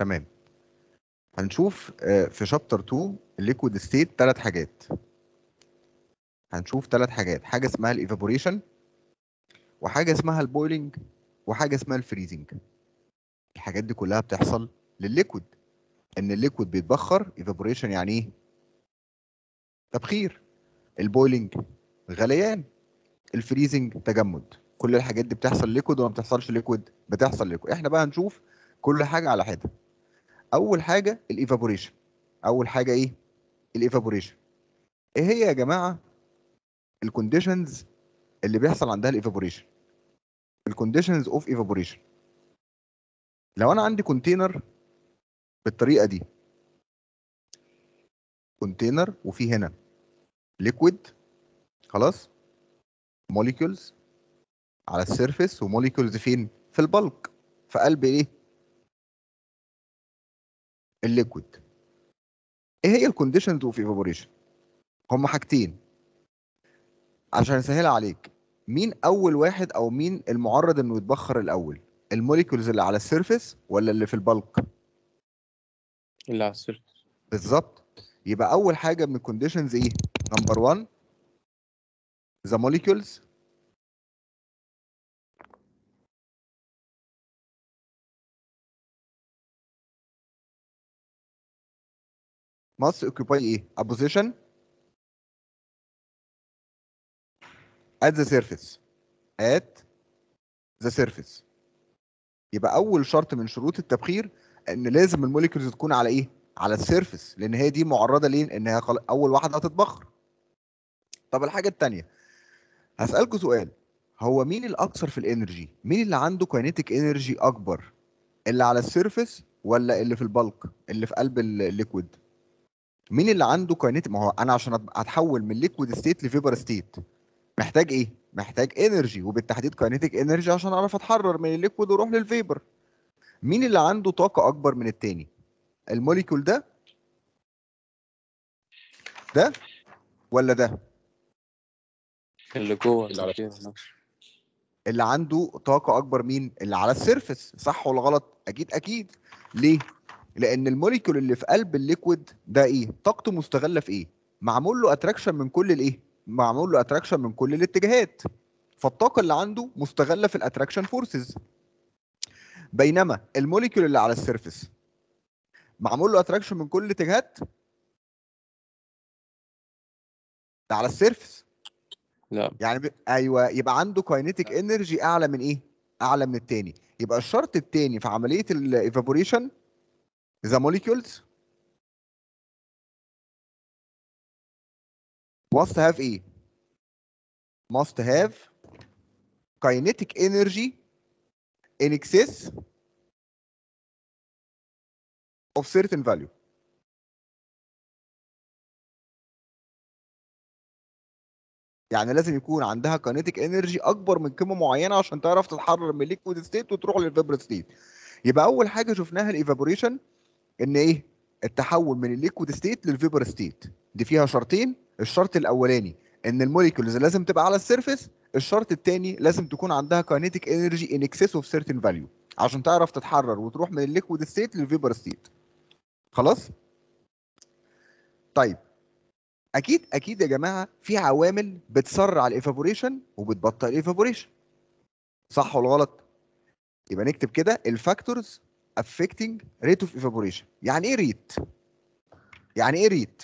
تمام هنشوف آه، في شابتر 2 الليكويد ستيت ثلاث حاجات هنشوف ثلاث حاجات حاجه اسمها الايفابوريشن وحاجه اسمها البويلنج وحاجه اسمها الفريزنج الحاجات دي كلها بتحصل للليكويد ان الليكويد بيتبخر ايفابوريشن يعني ايه تبخير البويلنج غليان الفريزنج تجمد كل الحاجات دي بتحصل ليكويد ولا ما بتحصلش ليكويد بتحصل ليكويد احنا بقى هنشوف كل حاجه على حده اول حاجه الايفابوريشن اول حاجه ايه الايفابوريشن ايه هي يا جماعه الكونديشنز اللي بيحصل عندها الايفابوريشن الكونديشنز اوف ايفابوريشن لو انا عندي كونتينر بالطريقه دي كونتينر وفي هنا ليكويد خلاص موليكيولز على السيرفيس وموليكيولز فين في البلك في قلب ايه الليكويد ايه هي الكونديشنز اوف ايفابوريشن هم حاجتين عشان اسهلها عليك مين اول واحد او مين المعرض انه يتبخر الاول الموليكيولز اللي على السيرفيس ولا اللي في البلك اللي على السيرفس بالظبط يبقى اول حاجه من الكونديشنز ايه نمبر 1 the molecules must occupy ايه a position at the surface at the surface يبقى اول شرط من شروط التبخير ان لازم الموليكيولز تكون على ايه على السيرفس لان هي دي معرضه ليه انها خل... اول واحده هتتبخر طب الحاجه الثانيه هسالكوا سؤال هو مين الاكثر في الانرجي مين اللي عنده كاينيتيك انرجي اكبر اللي على السيرفس ولا اللي في البلك اللي في قلب ال- الليكويد مين اللي عنده كاينيتيك ما هو انا عشان أت- اتحول من ليكويد ستيت لفيبر ستيت محتاج ايه محتاج انرجي وبالتحديد كاينيتيك انرجي عشان اعرف اتحرر من الليكويد واروح للفيبر مين اللي عنده طاقه اكبر من التاني الموليكول ده ده ولا ده اللي جوه اللي على الكونتينر نفسه اللي عنده طاقة أكبر مين؟ اللي على السيرفس صح ولا غلط؟ أكيد أكيد ليه؟ لأن الموليكول اللي في قلب الليكويد ده إيه؟ طاقته مستغلة في إيه؟ معمول له أتراكشن من كل الإيه؟ معمول له أتراكشن من كل الاتجاهات فالطاقة اللي عنده مستغلة في الأتراكشن فورسز بينما الموليكول اللي على السيرفس معمول له أتراكشن من كل الاتجاهات ده على السيرفس لا يعني ب... ايوه يبقى عنده كاينيتيك انرجي اعلى من ايه اعلى من التاني يبقى الشرط التاني في عمليه الايفابوريشن ذا موليكيولز must have ايه must have kinetic energy in excess of certain value يعني لازم يكون عندها كاينيتيك انرجي اكبر من قيمه معينه عشان تعرف تتحرر من الليكويد ستيت وتروح للفيبر ستيت يبقى اول حاجه شفناها الايفابوريشن ان ايه التحول من الليكويد ستيت للفيبر ستيت دي فيها شرطين الشرط الاولاني ان الموليكولز لازم تبقى على السيرفيس الشرط الثاني لازم تكون عندها كاينيتيك انرجي ان اكسس اوف سيرتن فاليو عشان تعرف تتحرر وتروح من الليكويد ستيت للفيبر ستيت خلاص طيب اكيد اكيد يا جماعه في عوامل بتسرع الايفابوريشن وبتبطئ الايفابوريشن صح ولا غلط يبقى نكتب كده الفاكتورز affecting rate of evaporation يعني ايه ريت يعني ايه ريت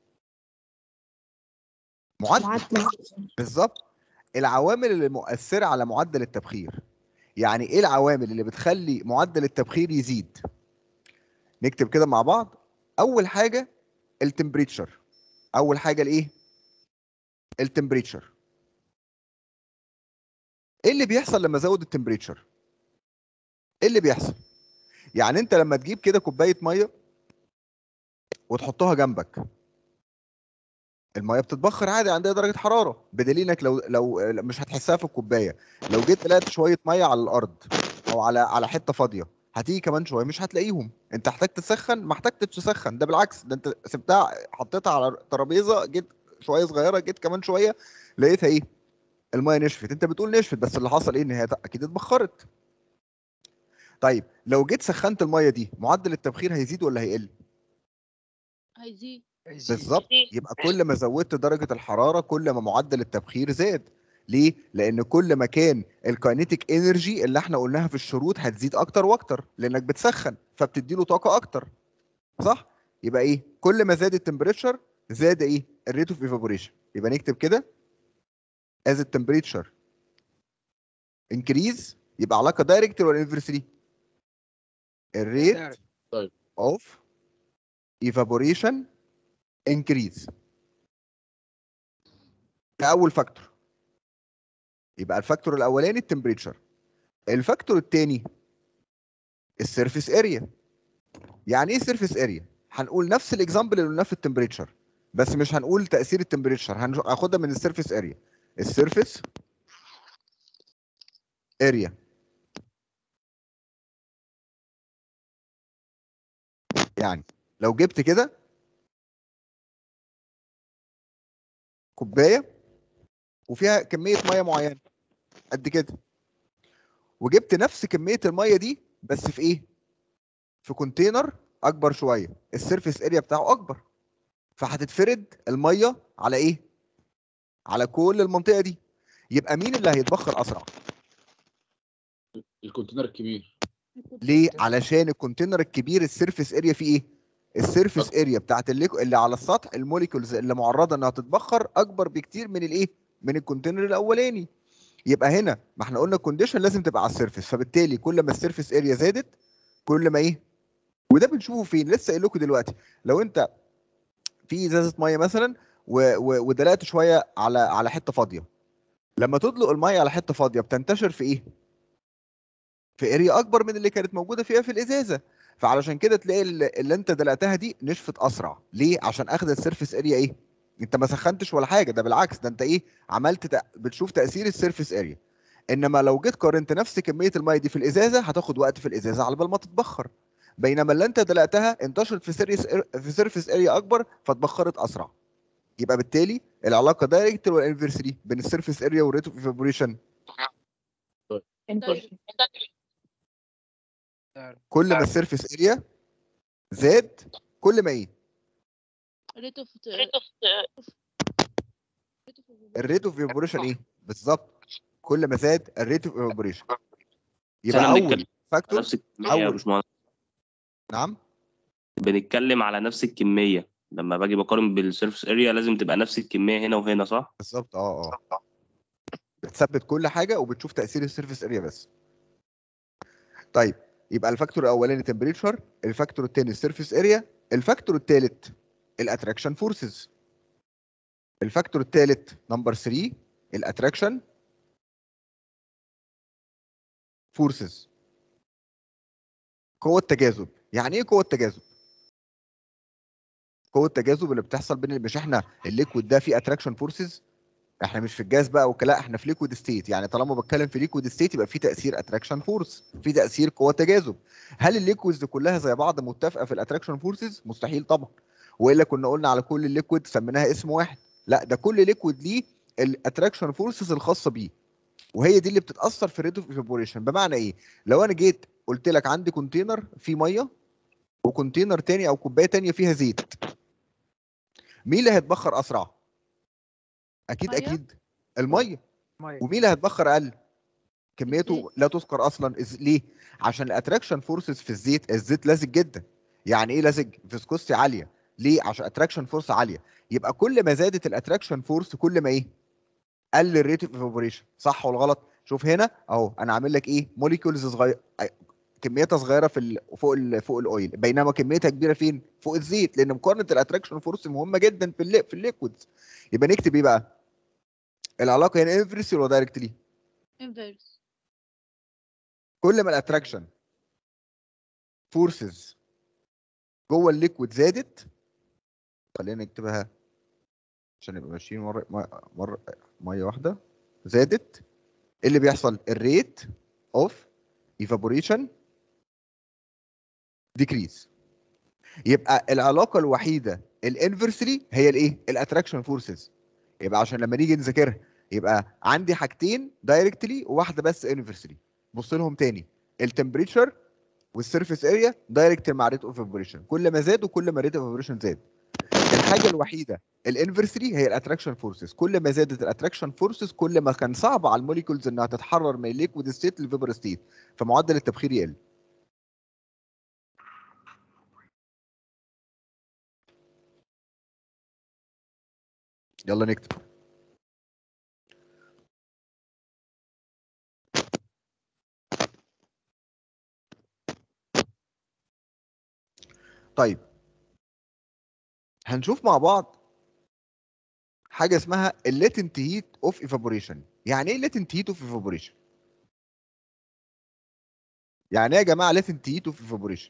معدل معدل بالظبط العوامل اللي مؤثره على معدل التبخير يعني ايه العوامل اللي بتخلي معدل التبخير يزيد نكتب كده مع بعض اول حاجه التمبريتشر اول حاجه الايه التمبريتشر ايه اللي بيحصل لما ازود التمبريتشر ايه اللي بيحصل يعني انت لما تجيب كده كوبايه ميه وتحطها جنبك الميه بتتبخر عادي عندها درجه حراره بدليل انك لو لو مش هتحسها في الكوبايه لو جيت لقيت شويه ميه على الارض او على على حته فاضيه هتيجي كمان شويه مش هتلاقيهم انت احتاج تسخن ما احتاجتش تسخن ده بالعكس ده انت سبتها حطيتها على ترابيزه جيت شويه صغيره جيت كمان شويه لقيتها ايه الميه نشفت انت بتقول نشفت بس اللي حصل ايه ان هي اكيد اتبخرت طيب لو جيت سخنت الميه دي معدل التبخير هيزيد ولا هيقل هيزيد بالظبط يبقى كل ما زودت درجه الحراره كل ما معدل التبخير زاد ليه لان كل ما كان الكاينيتيك انرجي اللي احنا قلناها في الشروط هتزيد اكتر واكتر لانك بتسخن فبتدي له طاقه اكتر صح يبقى ايه كل ما زاد التمبريتشر زاد ايه الريت اوف ايفابوريشن يبقى نكتب كده as the temperature increase يبقى علاقه دايركت ولا انفرسلي الريت طيب. of evaporation increase ده اول فاكتور يبقى الفاكتور الاولاني التمبريتشر الفاكتور الثاني السيرفيس اريا يعني ايه سيرفيس اريا هنقول نفس الاكزامبل اللي قلناه في التمبريتشر بس مش هنقول تاثير التمبريتشر هناخدها من السيرفيس اريا السيرفيس اريا يعني لو جبت كده كوبايه وفيها كميه ميه معينه قد كده وجبت نفس كميه الميه دي بس في ايه في كونتينر اكبر شويه السيرفيس اريا بتاعه اكبر فهتتفرد الميه على ايه على كل المنطقه دي يبقى مين اللي هيتبخر اسرع الكونتينر الكبير ليه علشان الكونتينر الكبير السيرفيس اريا فيه ايه السيرفيس اريا بتاعت الليكو اللي على السطح الموليكولز اللي معرضه انها تتبخر اكبر بكتير من الايه من الكونتينر الاولاني يبقى هنا ما احنا قلنا الكونديشن لازم تبقى على السيرفيس فبالتالي كل ما السيرفيس اريا زادت كل ما ايه وده بنشوفه فين لسه قايل لكم دلوقتي لو انت في ازازه ميه مثلا و... و... ودلقت شويه على على حته فاضيه لما تدلق الميه على حته فاضيه بتنتشر في ايه في اريا اكبر من اللي كانت موجوده فيها في الازازه فعلشان كده تلاقي اللي, اللي انت دلقتها دي نشفت اسرع ليه عشان اخذت السيرفيس اريا ايه انت ما سخنتش ولا حاجه ده بالعكس ده انت ايه عملت تق... بتشوف تاثير السيرفيس اريا انما لو جيت قارنت نفس كميه الميه دي في الازازه هتاخد وقت في الازازه على بال ما تتبخر بينما اللي انت دلقتها انتشرت في سيريس في سيرفيس اريا اكبر فاتبخرت اسرع يبقى بالتالي العلاقه دايركت ولا انفرسلي بين السيرفيس اريا والريت اوف ايفابوريشن كل ما السيرفيس اريا زاد كل ما ايه ريت اوف الريت اوف ايفابوريشن ايه بالظبط كل ما زاد الريت اوف ايفابوريشن بس يبقى احنا بنتكلم اول فاكتور نفس الكمية يا أول. باشمهندس نعم بنتكلم على نفس الكمية لما باجي بقارن بالسيرفس اريا لازم تبقى نفس الكمية هنا وهنا صح؟ بالظبط اه اه بتثبت كل حاجه وبتشوف تاثير السيرفيس اريا بس طيب يبقى الفاكتور الاولاني تمبريتشر الفاكتور الثاني السيرفيس اريا الفاكتور الثالث الاتراكشن فورسز الفاكتور الثالث نمبر 3 الاتراكشن فورسز قوه تجاذب يعني ايه قوه تجاذب قوه التجاذب اللي بتحصل بين مش احنا الليكويد ده فيه اتراكشن فورسز احنا مش في الجاز بقى وكلا احنا في ليكويد ستيت يعني طالما بتكلم في ليكويد ستيت يبقى في تاثير اتراكشن فورس في تاثير قوه تجاذب هل الليكويدز كلها زي بعض متفقه في الاتراكشن فورسز مستحيل طبعا والا كنا قلنا على كل الليكويد سميناها اسم واحد لا ده كل ليكويد ليه الاتراكشن فورسز الخاصه بيه وهي دي اللي بتتاثر في الريت اوف ايفابوريشن بمعنى ايه لو انا جيت قلت لك عندي كونتينر فيه ميه وكونتينر تاني او كوبايه تانيه فيها زيت مين اللي هيتبخر اسرع اكيد مية؟ اكيد الميه ميه ومين اللي هيتبخر اقل كميته الزيت. لا تذكر اصلا إز- ليه عشان الاتراكشن فورسز في الزيت الزيت لازج جدا يعني ايه لازج فيسكوستي عاليه ليه عشان اتراكشن فورس عاليه يبقى كل ما زادت الاتراكشن فورس كل ما ايه قل الريت اوف ايفابوريشن صح ولا غلط شوف هنا اهو انا عامل لك ايه موليكيولز صغير كميتها صغيره في ال... فوق ال... فوق الاويل بينما كميتها كبيره فين فوق الزيت لان مقارنه الاتراكشن فورس مهمه جدا في اللي... في الليكويدز يبقى نكتب ايه بقى العلاقه هنا انفرس ولا دايركتلي انفيرس كل ما الاتراكشن فورسز جوه الليكويد زادت خلينا نكتبها عشان نبقى ماشيين مره مره, مرة ميه واحده زادت ايه اللي بيحصل الريت اوف ايفابوريشن ديكريز يبقى العلاقه الوحيده الانفرسلي هي الايه الاتراكشن فورسز يبقى عشان لما نيجي نذاكرها يبقى عندي حاجتين دايركتلي وواحده بس انفرسلي بص لهم تاني التمبريتشر والسيرفيس اريا دايركت مع ريت اوف ايفابوريشن كل ما زاد وكل ما ريت اوف ايفابوريشن زاد الحاجه الوحيده الانفرسلي هي الاتراكشن فورسز كل ما زادت الاتراكشن فورسز كل ما كان صعب على الموليكولز انها تتحرر من الليكويد ستيت للفيبر ستيت فمعدل التبخير يقل يلا نكتب طيب هنشوف مع بعض حاجه اسمها الليتنت هيت اوف ايفابوريشن يعني ايه الليتنت هيت اوف ايفابوريشن يعني ايه يا جماعه ليتنت هيت اوف ايفابوريشن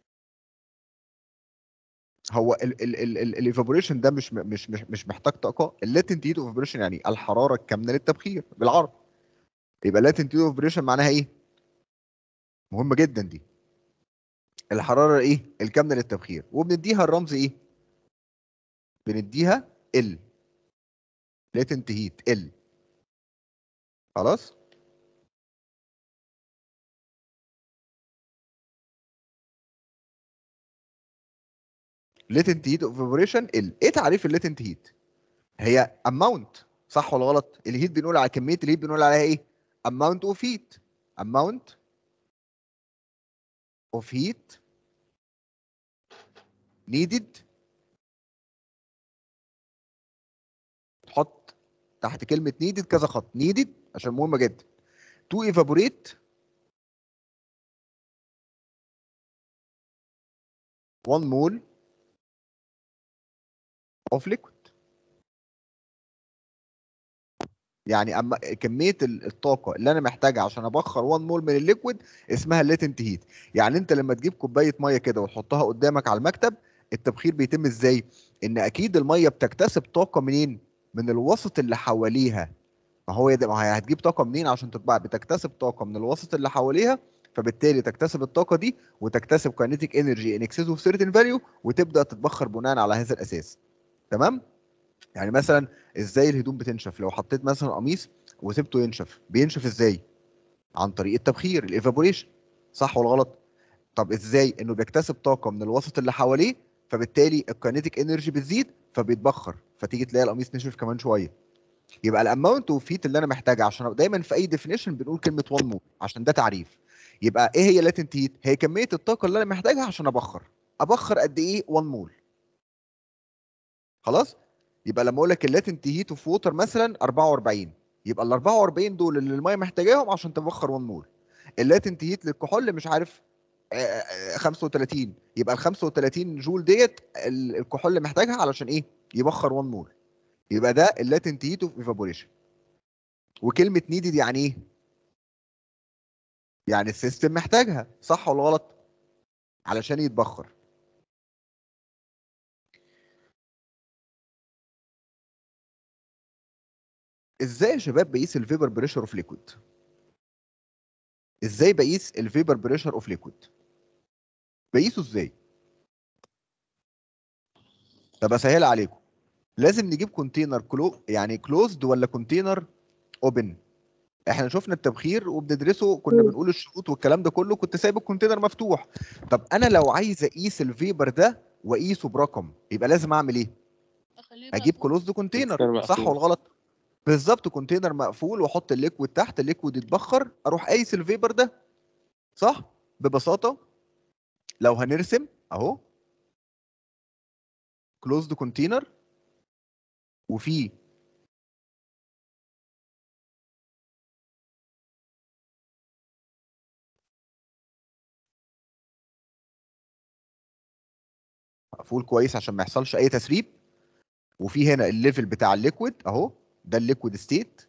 هو الايفابوريشن ده مش مش مش مش محتاج طاقه الليتنت هيت اوف ايفابوريشن يعني الحراره الكامنه للتبخير بالعربي يبقى الليتنت هيت اوف ايفابوريشن معناها ايه مهمه جدا دي الحراره ايه الكامنه للتبخير وبنديها الرمز ايه بنديها ال latent heat ال خلاص latent heat of evaporation ال ايه تعريف ال latent heat هي amount صح ولا غلط الهيت بنقول على كميه الهيت بنقول عليها ايه amount of heat amount of heat needed تحط تحت كلمة needed كذا خط needed عشان مهمة جدا to evaporate one mole of liquid يعني اما كميه ال- الطاقه اللي انا محتاجها عشان ابخر 1 مول من الليكويد اسمها الليتنت هيت يعني انت لما تجيب كوبايه ميه كده وتحطها قدامك على المكتب التبخير بيتم ازاي ان اكيد الميه بتكتسب طاقه منين من الوسط اللي حواليها ما هو يد- ما هي هتجيب طاقه منين عشان تطبع بتكتسب طاقه من الوسط اللي حواليها فبالتالي تكتسب الطاقه دي وتكتسب كاينيتيك انرجي ان اكسس اوف سيرتن فاليو وتبدا تتبخر بناء على هذا الاساس تمام يعني مثلا ازاي الهدوم بتنشف لو حطيت مثلا قميص وسبته ينشف بينشف ازاي عن طريق التبخير الايفابوريشن صح ولا غلط طب ازاي انه بيكتسب طاقه من الوسط اللي حواليه فبالتالي الكاينيتيك انرجي بتزيد فبيتبخر فتيجي تلاقي القميص نشف كمان شويه يبقى الاماونت اوف هيت اللي انا محتاجها عشان دايما في اي ديفينيشن بنقول كلمه 1 مول عشان ده تعريف يبقى ايه هي لاتنت هيت هي كميه الطاقه اللي انا محتاجها عشان ابخر ابخر قد ايه 1 مول خلاص يبقى لما اقول لك اللاتنت هيت اوف ووتر مثلا 44 يبقى ال 44 دول اللي الميه محتاجاهم عشان تبخر 1 مول اللاتنت هيت للكحول مش عارف آه، آه، 35 يبقى ال 35 جول ديت ال- الكحول محتاجها علشان ايه يبخر 1 مول يبقى ده اللاتنت هيت اوف ايفابوريشن وكلمه نيدد يعني ايه يعني السيستم محتاجها صح ولا غلط علشان يتبخر ازاي يا شباب بقيس الفيبر بريشر اوف ليكويد ازاي بقيس الفيبر بريشر اوف ليكويد بقيسه ازاي طب اسهل عليكم لازم نجيب كونتينر كلو يعني كلوزد ولا كونتينر اوبن احنا شفنا التبخير وبندرسه كنا بنقول الشروط والكلام ده كله كنت سايب الكونتينر مفتوح طب انا لو عايز اقيس الفيبر ده واقيسه برقم يبقى لازم اعمل ايه اخليه اجيب مقفول. كلوزد كونتينر كونتينر صح مقفول. ولا غلط بالظبط كونتينر مقفول واحط الليكويد تحت الليكويد يتبخر اروح قايس الفيبر ده صح ببساطه لو هنرسم اهو كلوزد كونتينر وفي مقفول كويس عشان ما يحصلش اي تسريب وفي هنا الليفل بتاع الليكويد اهو ده الليكويد ستيت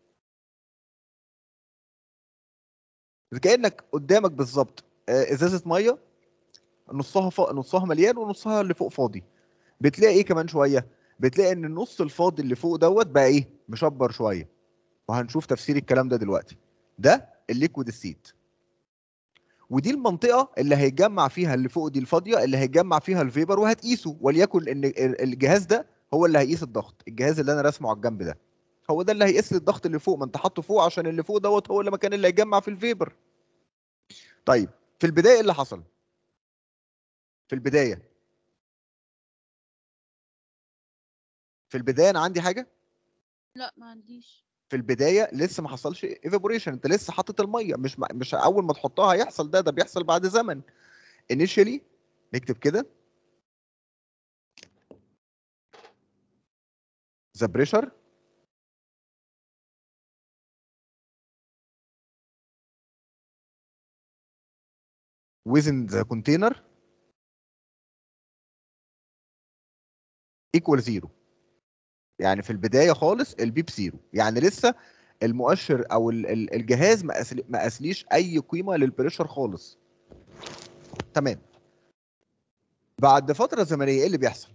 كانك قدامك بالظبط آه، ازازه ميه نصها ف... نصها مليان ونصها اللي فوق فاضي بتلاقي ايه كمان شويه بتلاقي ان النص الفاضي اللي فوق دوت بقى ايه مشبر شويه وهنشوف تفسير الكلام ده دلوقتي ده الليكويد ستيت ودي المنطقه اللي هيتجمع فيها اللي فوق دي الفاضيه اللي هيتجمع فيها الفيبر وهتقيسه وليكن ان ال- الجهاز ده هو اللي هيقيس الضغط الجهاز اللي انا راسمه على الجنب ده هو ده اللي هيقيس لي الضغط اللي فوق ما انت حاطه فوق عشان اللي فوق دوت هو اللي مكان اللي هيتجمع في الفيبر طيب في البدايه ايه اللي حصل في البدايه في البدايه انا عندي حاجه لا ما عنديش في البدايه لسه ما حصلش ايفابوريشن انت لسه حاطط الميه مش مش اول ما تحطها هيحصل ده ده بيحصل بعد زمن initially نكتب كده the pressure within the container equal zero يعني في البدايه خالص البي بزيرو يعني لسه المؤشر او ال- ال- الجهاز ما قاسل- ما قاسليش اي قيمه للبريشر خالص تمام بعد فتره زمنيه ايه اللي بيحصل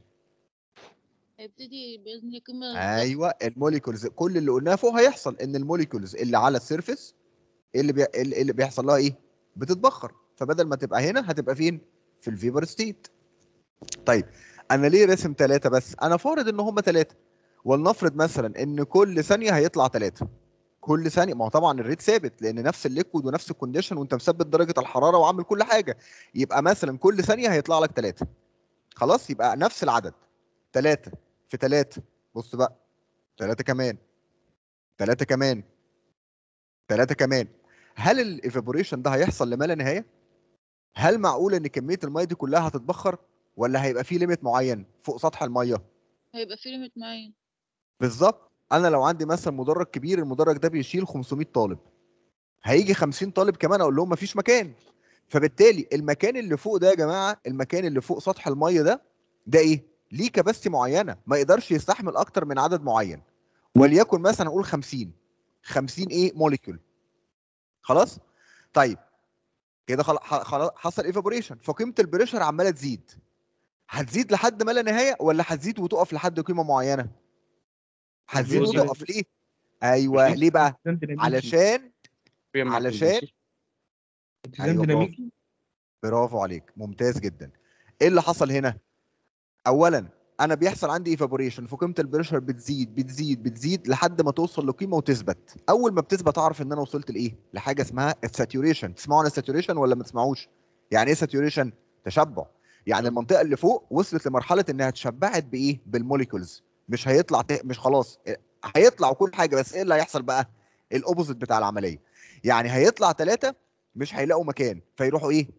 هيبتدي باذن الله قيمه ايوه الموليكولز كل اللي قلناه فوق هيحصل ان الموليكولز اللي على السيرفيس إيه اللي بي... إيه اللي إيه اللي بيحصل لها ايه بتتبخر فبدل ما تبقى هنا هتبقى فين في الفيبر ستيت طيب انا ليه راسم ثلاثة بس انا فارض ان هم ثلاثة ولنفرض مثلا ان كل ثانيه هيطلع ثلاثة كل ثانيه ما هو طبعا الريت ثابت لان نفس الليكويد ونفس الكونديشن وانت مثبت درجه الحراره وعامل كل حاجه يبقى مثلا كل ثانيه هيطلع لك ثلاثة خلاص يبقى نفس العدد ثلاثة في ثلاثة بص بقى ثلاثة كمان ثلاثة كمان ثلاثة كمان هل الايفابوريشن ده هيحصل لما لا نهايه؟ هل معقول ان كميه الميه دي كلها هتتبخر ولا هيبقى في ليميت معين فوق سطح الميه؟ هيبقى في ليميت معين بالظبط انا لو عندي مثلا مدرج كبير المدرج ده بيشيل 500 طالب هيجي 50 طالب كمان اقول لهم مفيش مكان فبالتالي المكان اللي فوق ده يا جماعه المكان اللي فوق سطح الميه ده ده ايه ليه كباستي معينه ما يقدرش يستحمل اكتر من عدد معين وليكن مثلا نقول 50 50 ايه موليكيول خلاص طيب كده خلاص خلاص حصل ايفابوريشن فقيمه البريشر عماله تزيد هتزيد لحد ما لا نهايه ولا هتزيد وتقف لحد قيمه معينه هتزيد هتزيد. وتقف ليه ايوه ليه بقى علشان علشان اتزان أيوة، ديناميكي برافو عليك ممتاز جدا ايه اللي حصل هنا اولا انا بيحصل عندي ايفابوريشن فقيمه البريشر بتزيد بتزيد بتزيد لحد ما توصل لقيمه وتثبت اول ما بتثبت اعرف ان انا وصلت لايه لحاجه اسمها الساتوريشن تسمعوا عن الساتوريشن ولا ما تسمعوش يعني ايه ساتوريشن تشبع يعني المنطقه اللي فوق وصلت لمرحله انها اتشبعت بايه بالموليكولز مش هيطلع ت- مش خلاص هيطلع كل حاجه بس ايه اللي هيحصل بقى الاوبوزيت بتاع العمليه يعني هيطلع ثلاثه مش هيلاقوا مكان فيروحوا ايه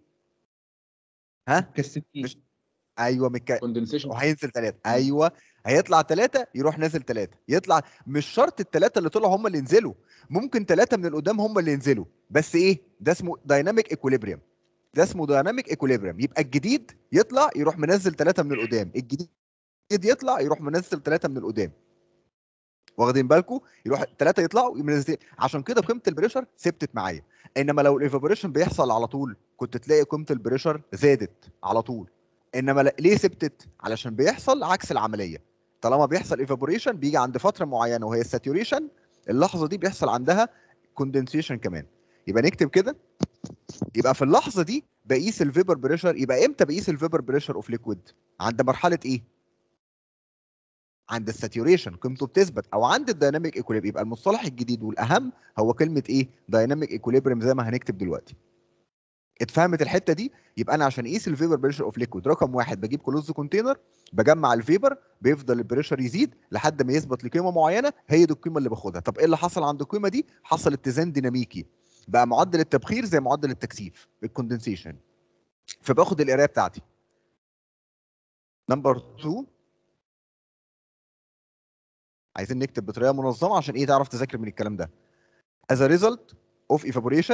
ها كالستين مش- ايوه مك... كوندنسيشن وهينزل ثلاثة ايوه هيطلع ثلاثة يروح نازل ثلاثة يطلع مش شرط الثلاثة اللي طلعوا هم اللي ينزلوا ممكن ثلاثة من القدام هم اللي ينزلوا بس ايه ده اسمه دايناميك ايكوليبريم ده اسمه دايناميك ايكوليبريم يبقى الجديد يطلع يروح منزل ثلاثة من القدام الجديد يطلع يروح منزل ثلاثة من القدام واخدين بالكم يروح ثلاثة يطلعوا ينزل عشان كده قيمة البريشر ثبتت معايا انما لو الايفابوريشن بيحصل على طول كنت تلاقي قيمة البريشر زادت على طول انما لا- ليه ثبتت علشان بيحصل عكس العمليه طالما بيحصل ايفابوريشن بيجي عند فتره معينه وهي الساتوريشن اللحظه دي بيحصل عندها كوندنسيشن كمان يبقى نكتب كده يبقى في اللحظه دي بقيس الفيبر بريشر يبقى امتى بقيس الفيبر بريشر اوف ليكويد عند مرحله ايه عند الساتوريشن قيمته بتثبت او عند الدايناميك ايكوليبريم يبقى المصطلح الجديد والاهم هو كلمه ايه دايناميك ايكوليبريم زي ما هنكتب دلوقتي اتفهمت الحته دي يبقى انا عشان اقيس الفيبر بريشر اوف ليكويد رقم واحد بجيب كلوز كونتينر بجمع الفيبر بيفضل البريشر يزيد لحد ما يثبت لقيمه معينه هي دي القيمه اللي باخدها طب ايه اللي حصل عند القيمه دي حصل اتزان ديناميكي بقى معدل التبخير زي معدل التكثيف الكوندنسيشن فباخد القرايه بتاعتي نمبر 2 عايزين نكتب بطريقه منظمه عشان ايه تعرف تذاكر من الكلام ده as a result of evaporation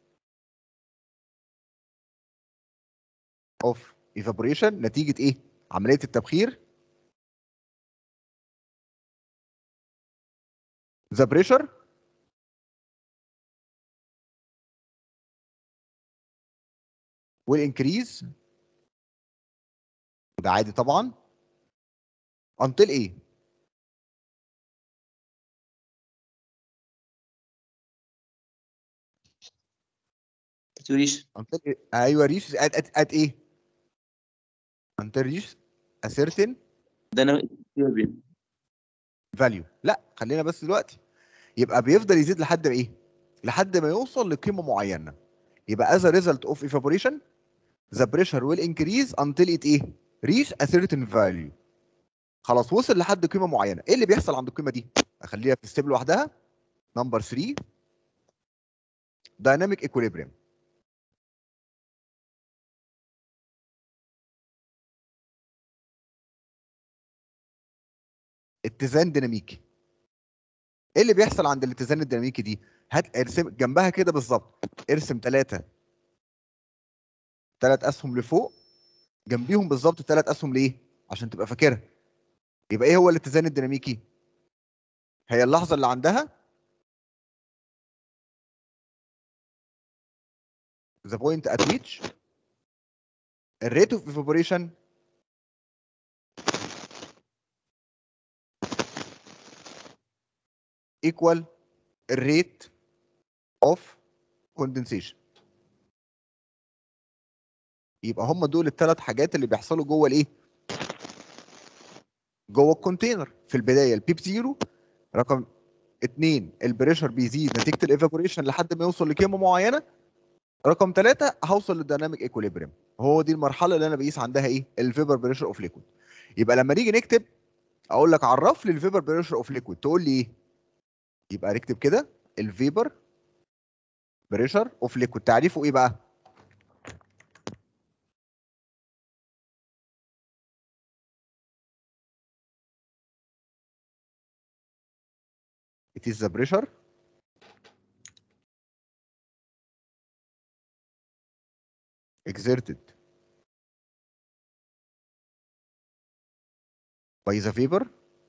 of evaporation نتيجة ايه؟ عملية التبخير the pressure will increase وده عادي طبعا until ايه؟ ساتوريشن until إيه؟ ايوه reach at, at, at ايه؟ until reach a certain دايناميك فاليو لا خلينا بس دلوقتي يبقى بيفضل يزيد لحد ما ايه لحد ما يوصل لقيمه معينه يبقى as a result of evaporation the pressure will increase until it ايه reach a certain value خلاص وصل لحد قيمه معينه ايه اللي بيحصل عند القيمه دي اخليها في ستيب لوحدها نمبر 3 dynamic equilibrium اتزان ديناميكي ايه اللي بيحصل عند الاتزان الديناميكي دي هات ارسم جنبها كده بالظبط ارسم ثلاثة ثلاث اسهم لفوق جنبيهم بالظبط ثلاث اسهم ليه عشان تبقى فاكرها يبقى ايه هو الاتزان الديناميكي هي اللحظة اللي عندها the point at which الريت اوف evaporation equal الريت اوف condensation يبقى هم دول الثلاث حاجات اللي بيحصلوا جوه الايه جوه الكونتينر في البدايه البيب زيرو رقم اتنين البريشر بيزيد نتيجه الايفابوريشن لحد ما يوصل لقيمه معينه رقم ثلاثة هوصل للديناميك ايكوليبريم هو دي المرحله اللي انا بقيس عندها ايه الفيبر بريشر اوف ليكويد يبقى لما نيجي نكتب اقول لك عرف لي الفيبر بريشر اوف ليكويد تقول لي ايه يبقى نكتب كده الفيبر بريشر اوف ليكويد تعريفه ايه بقى It is the pressure exerted by the vapor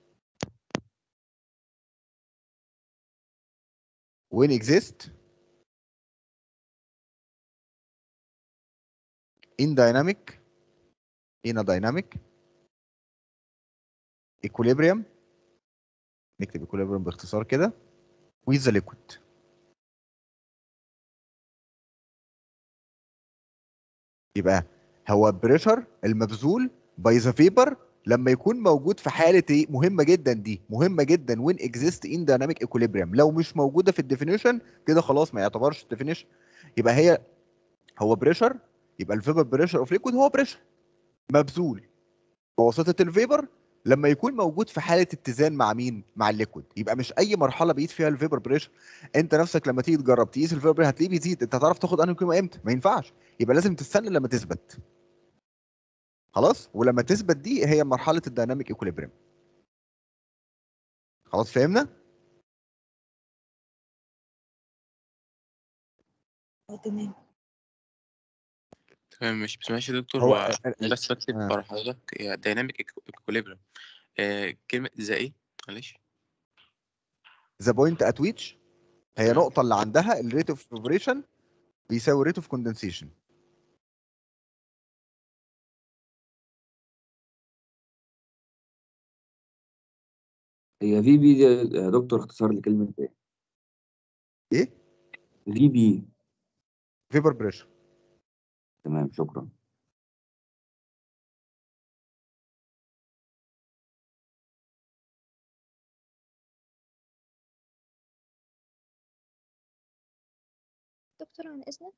when exist in dynamic in a dynamic equilibrium نكتب equilibrium باختصار كده with the liquid يبقى هو البريشر المبذول by the vapor لما يكون موجود في حاله ايه مهمه جدا دي مهمه جدا when exist in dynamic equilibrium لو مش موجوده في الديفينيشن كده خلاص ما يعتبرش الديفينيشن يبقى هي هو بريشر يبقى الفيبر بريشر اوف ليكويد هو بريشر مبذول بواسطه الفيبر لما يكون موجود في حاله اتزان مع مين مع الليكويد يبقى مش اي مرحله بيقيس فيها الفيبر بريشر انت نفسك لما تيجي تجرب تقيس الفيبر بريشر هتلاقيه بيزيد انت هتعرف تاخد انهي قيمه امتى ما ينفعش يبقى لازم تستنى لما تثبت خلاص ولما تثبت دي هي مرحله الديناميك ايكوليبريم خلاص فهمنا اه تمام تمام مش بس ماشي يا دكتور هو هو ال- ال- بس بكتب آه. ورا حضرتك هي دايناميك اكوليبريم كلمة زي ايه؟ معلش ذا بوينت ات ويتش هي تمام. نقطه اللي عندها الريت اوف فيبريشن بيساوي ريت اوف كوندنسيشن هي في بي دي يا دكتور اختصار لكلمة ايه؟ ايه في بي فيبر بريشر تمام شكرا دكتور عن إذنك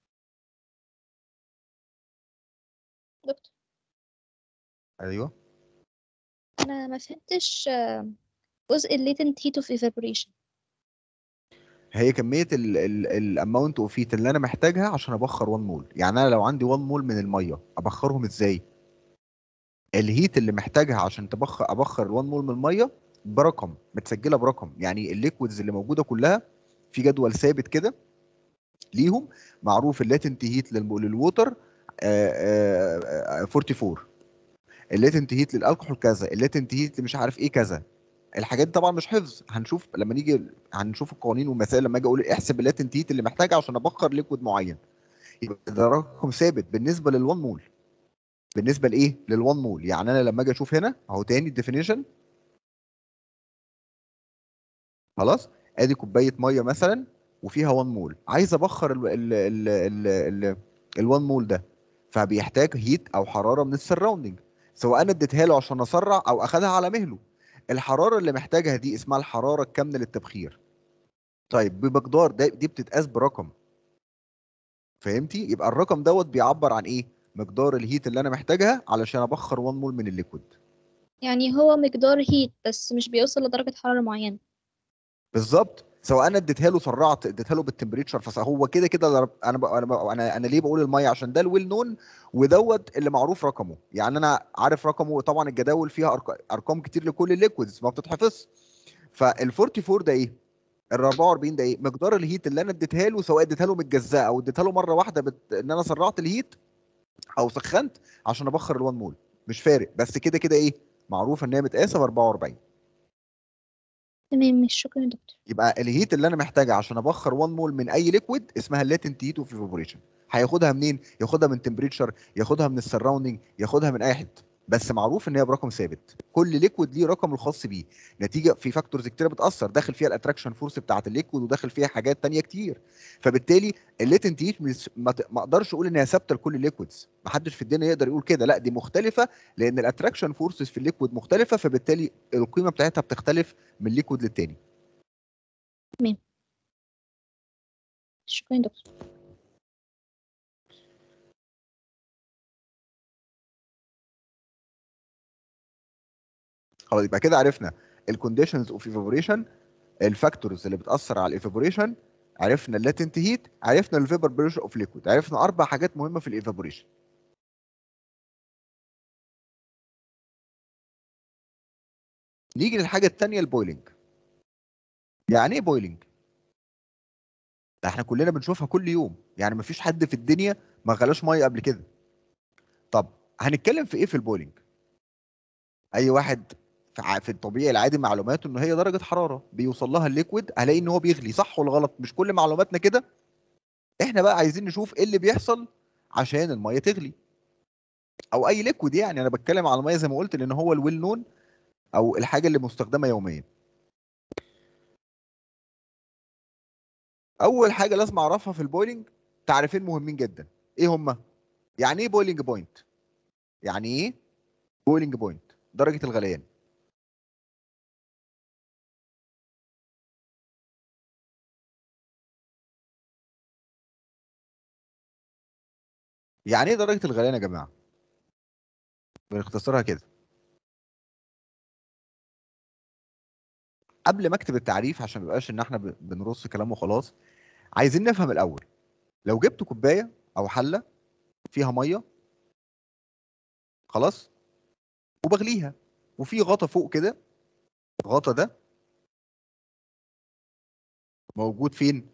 دكتور ايوه أنا ما فهمتش آه، جزء ال latent heat of evaporation هي كميه الاماونت اوف هيت اللي انا محتاجها عشان ابخر 1 مول يعني انا لو عندي 1 مول من الميه ابخرهم ازاي الهيت اللي محتاجها عشان تبخر ابخر 1 مول من الميه برقم متسجله برقم يعني الليكويدز اللي موجوده كلها في جدول ثابت كده ليهم معروف اللاتنت هيت للووتر آه، آه، آه، 44 اللاتنت هيت للالكحول كذا اللاتنت هيت مش عارف ايه كذا الحاجات دي طبعا مش حفظ هنشوف لما نيجي هنشوف القوانين والمسائل لما اجي اقول احسب اللاتنت هيت اللي محتاجها عشان ابخر ليكويد معين يبقى ده رقم ثابت بالنسبه لل1 مول بالنسبه لايه لل1 مول يعني انا لما اجي اشوف هنا اهو تاني الديفينيشن خلاص ادي كوبايه ميه مثلا وفيها 1 مول عايز ابخر ال ال ال ال ال ال1 مول ده فبيحتاج هيت او حراره من السراوندنج سواء انا اديتها له عشان اسرع او اخدها على مهله الحراره اللي محتاجها دي اسمها الحراره الكامله للتبخير طيب بمقدار ده دي بتتقاس برقم فهمتي يبقى الرقم دوت بيعبر عن ايه مقدار الهيت اللي انا محتاجها علشان ابخر 1 مول من الليكويد يعني هو مقدار هيت بس مش بيوصل لدرجة حرارة معينة بالظبط سواء انا اديتها له سرعت اديتها له بالتمبريتشر فهو كده كده ضرب- انا ب... انا ب... انا انا ليه بقول الميه عشان ده الويل نون ودوت اللي معروف رقمه يعني انا عارف رقمه طبعا الجداول فيها أرق... ارقام كتير لكل الليكويدز ما بتتحفظ فال 44 ده ايه ال 44 ده ايه مقدار الهيت اللي انا اديتها له سواء اديتها له متجزاه او اديتها له مره واحده بت... ان انا سرعت الهيت او سخنت عشان ابخر ال 1 مول مش فارق بس كده كده ايه معروف ان هي متقاسه ب 44 تمام مش شكرا يا دكتور يبقى الهيت اللي انا محتاجها عشان ابخر 1 مول من اي ليكويد اسمها اللاتنت هيت اوف ايفابوريشن هياخدها منين ياخدها من تمبريتشر ياخدها من السراوندنج ياخدها من اي حته بس معروف ان هي برقم ثابت كل ليكويد ليه رقم الخاص بيه نتيجه في فاكتورز كتيره بتاثر داخل فيها الاتراكشن فورس بتاعه الليكويد وداخل فيها حاجات تانية كتير فبالتالي اللاتنت هيت مش- ما ت- ما اقدرش اقول ان هي ثابته لكل الليكويدز ما حدش في الدنيا يقدر يقول كده لا دي مختلفه لان الاتراكشن فورسز في الليكويد مختلفه فبالتالي القيمه بتاعتها بتختلف من ليكويد للتاني شكرا يا دكتور خلاص يبقى كده عرفنا الكونديشنز اوف ايفابوريشن الفاكتورز اللي بتاثر على الايفابوريشن عرفنا اللاتنت هيت عرفنا الفيبر بريشر اوف ليكويد عرفنا اربع حاجات مهمه في الايفابوريشن نيجي للحاجه الثانيه البويلنج يعني ايه بويلنج ده احنا كلنا بنشوفها كل يوم يعني مفيش حد في الدنيا ما غلاش ميه قبل كده طب هنتكلم في ايه في البويلنج اي واحد في ع- في الطبيعي العادي معلوماته ان هي درجه حراره بيوصل لها الليكويد هلاقي ان هو بيغلي صح ولا غلط مش كل معلوماتنا كده احنا بقى عايزين نشوف ايه اللي بيحصل عشان الميه تغلي او اي ليكويد يعني انا بتكلم على الميه زي ما قلت لان هو الويل نون او الحاجه اللي مستخدمه يوميا اول حاجه لازم اعرفها في البويلنج تعريفين مهمين جدا ايه هما يعني ايه بويلنج بوينت يعني ايه بويلنج بوينت درجه الغليان يعني ايه درجه الغليان يا جماعه بنختصرها كده قبل ما اكتب التعريف عشان ما يبقاش ان احنا ب- بنرص كلام وخلاص عايزين نفهم الاول لو جبت كوبايه او حله فيها ميه خلاص وبغليها وفي غطا فوق كده الغطا ده موجود فين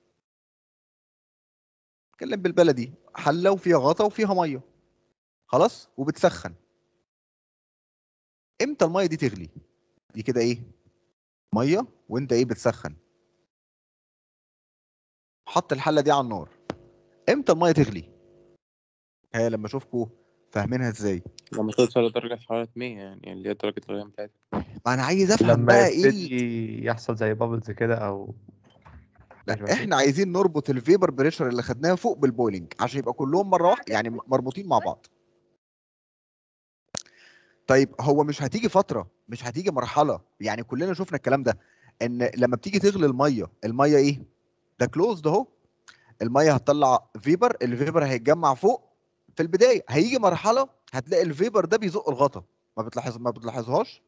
اتكلم بالبلدي حله وفيها غطا وفيها ميه خلاص وبتسخن امتى الميه دي تغلي دي كده ايه ميه وانت ايه بتسخن حط الحله دي على النار امتى الميه تغلي ها لما اشوفكم فاهمينها ازاي لما توصل لدرجة حرارة 100 يعني اللي هي درجة الغليان بتاعتها ما انا عايز افهم لما بقى ايه ال- يبتدي يحصل زي بابلز كده او ماشي لا ماشي. احنا عايزين نربط الفيبر بريشر اللي خدناها فوق بالبويلنج عشان يبقى كلهم مره واحده يعني مربوطين مع بعض طيب هو مش هتيجي فتره مش هتيجي مرحله يعني كلنا شفنا الكلام ده ان لما بتيجي تغلي الميه الميه ايه ده كلوزد اهو الميه هتطلع فيبر الفيبر هيتجمع فوق في البدايه هيجي مرحله هتلاقي الفيبر ده بيزق الغطا ما بتلاحظ ما بتلاحظهاش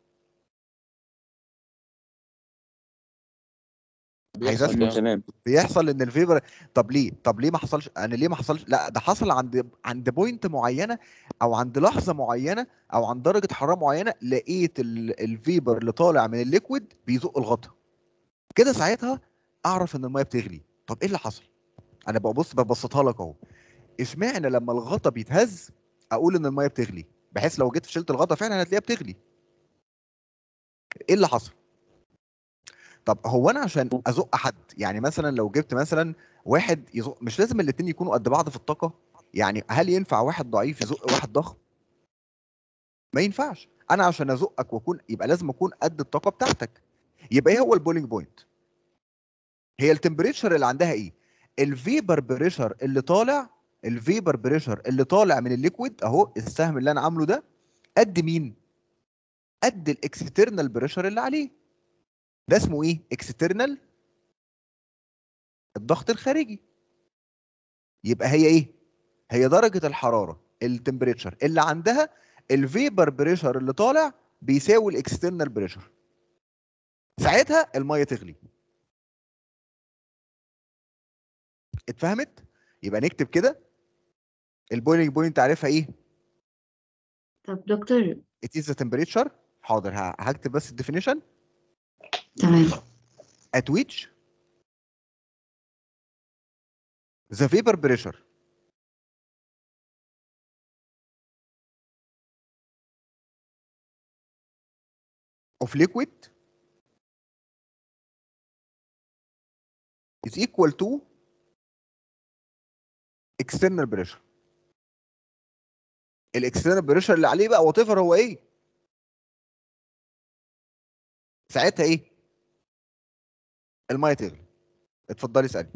عايز بيحصل أفهم. ده. تمام بيحصل ان الفيبر طب ليه طب ليه ما حصلش انا ليه ما حصلش لا ده حصل عند عند بوينت معينه او عند لحظه معينه او عند درجه حراره معينه لقيت ال- الفيبر اللي طالع من الليكويد بيزق الغطا كده ساعتها اعرف ان الميه بتغلي طب ايه اللي حصل انا ببص ببسطها لك اهو اشمعنى لما الغطا بيتهز اقول ان الميه بتغلي بحيث لو جيت شلت الغطا فعلا هتلاقيها بتغلي ايه اللي حصل طب هو انا عشان ازق حد يعني مثلا لو جبت مثلا واحد يزق مش لازم الاتنين يكونوا قد بعض في الطاقه يعني هل ينفع واحد ضعيف يزق واحد ضخم ما ينفعش انا عشان ازقك واكون يبقى لازم اكون قد الطاقه بتاعتك يبقى ايه هو البولينج بوينت هي التمبريتشر اللي عندها ايه الفيبر بريشر اللي طالع الفيبر بريشر اللي طالع من الليكويد اهو السهم اللي انا عامله ده قد مين قد الاكسترنال بريشر اللي عليه ده اسمه ايه اكسترنال الضغط الخارجي يبقى هي ايه هي درجه الحراره التمبريتشر اللي عندها الفيبر بريشر اللي طالع بيساوي الاكسترنال بريشر ساعتها الميه تغلي اتفهمت يبقى نكتب كده البويلنج بوينت عارفها ايه طب دكتور it is the temperature حاضر ه- هكتب بس الديفينيشن تمام at which the vapor pressure of liquid is equal to external pressure الاكسترنال بريشر اللي عليه بقى وات هو ايه ساعتها ايه الميه تغلي اتفضلي اسالي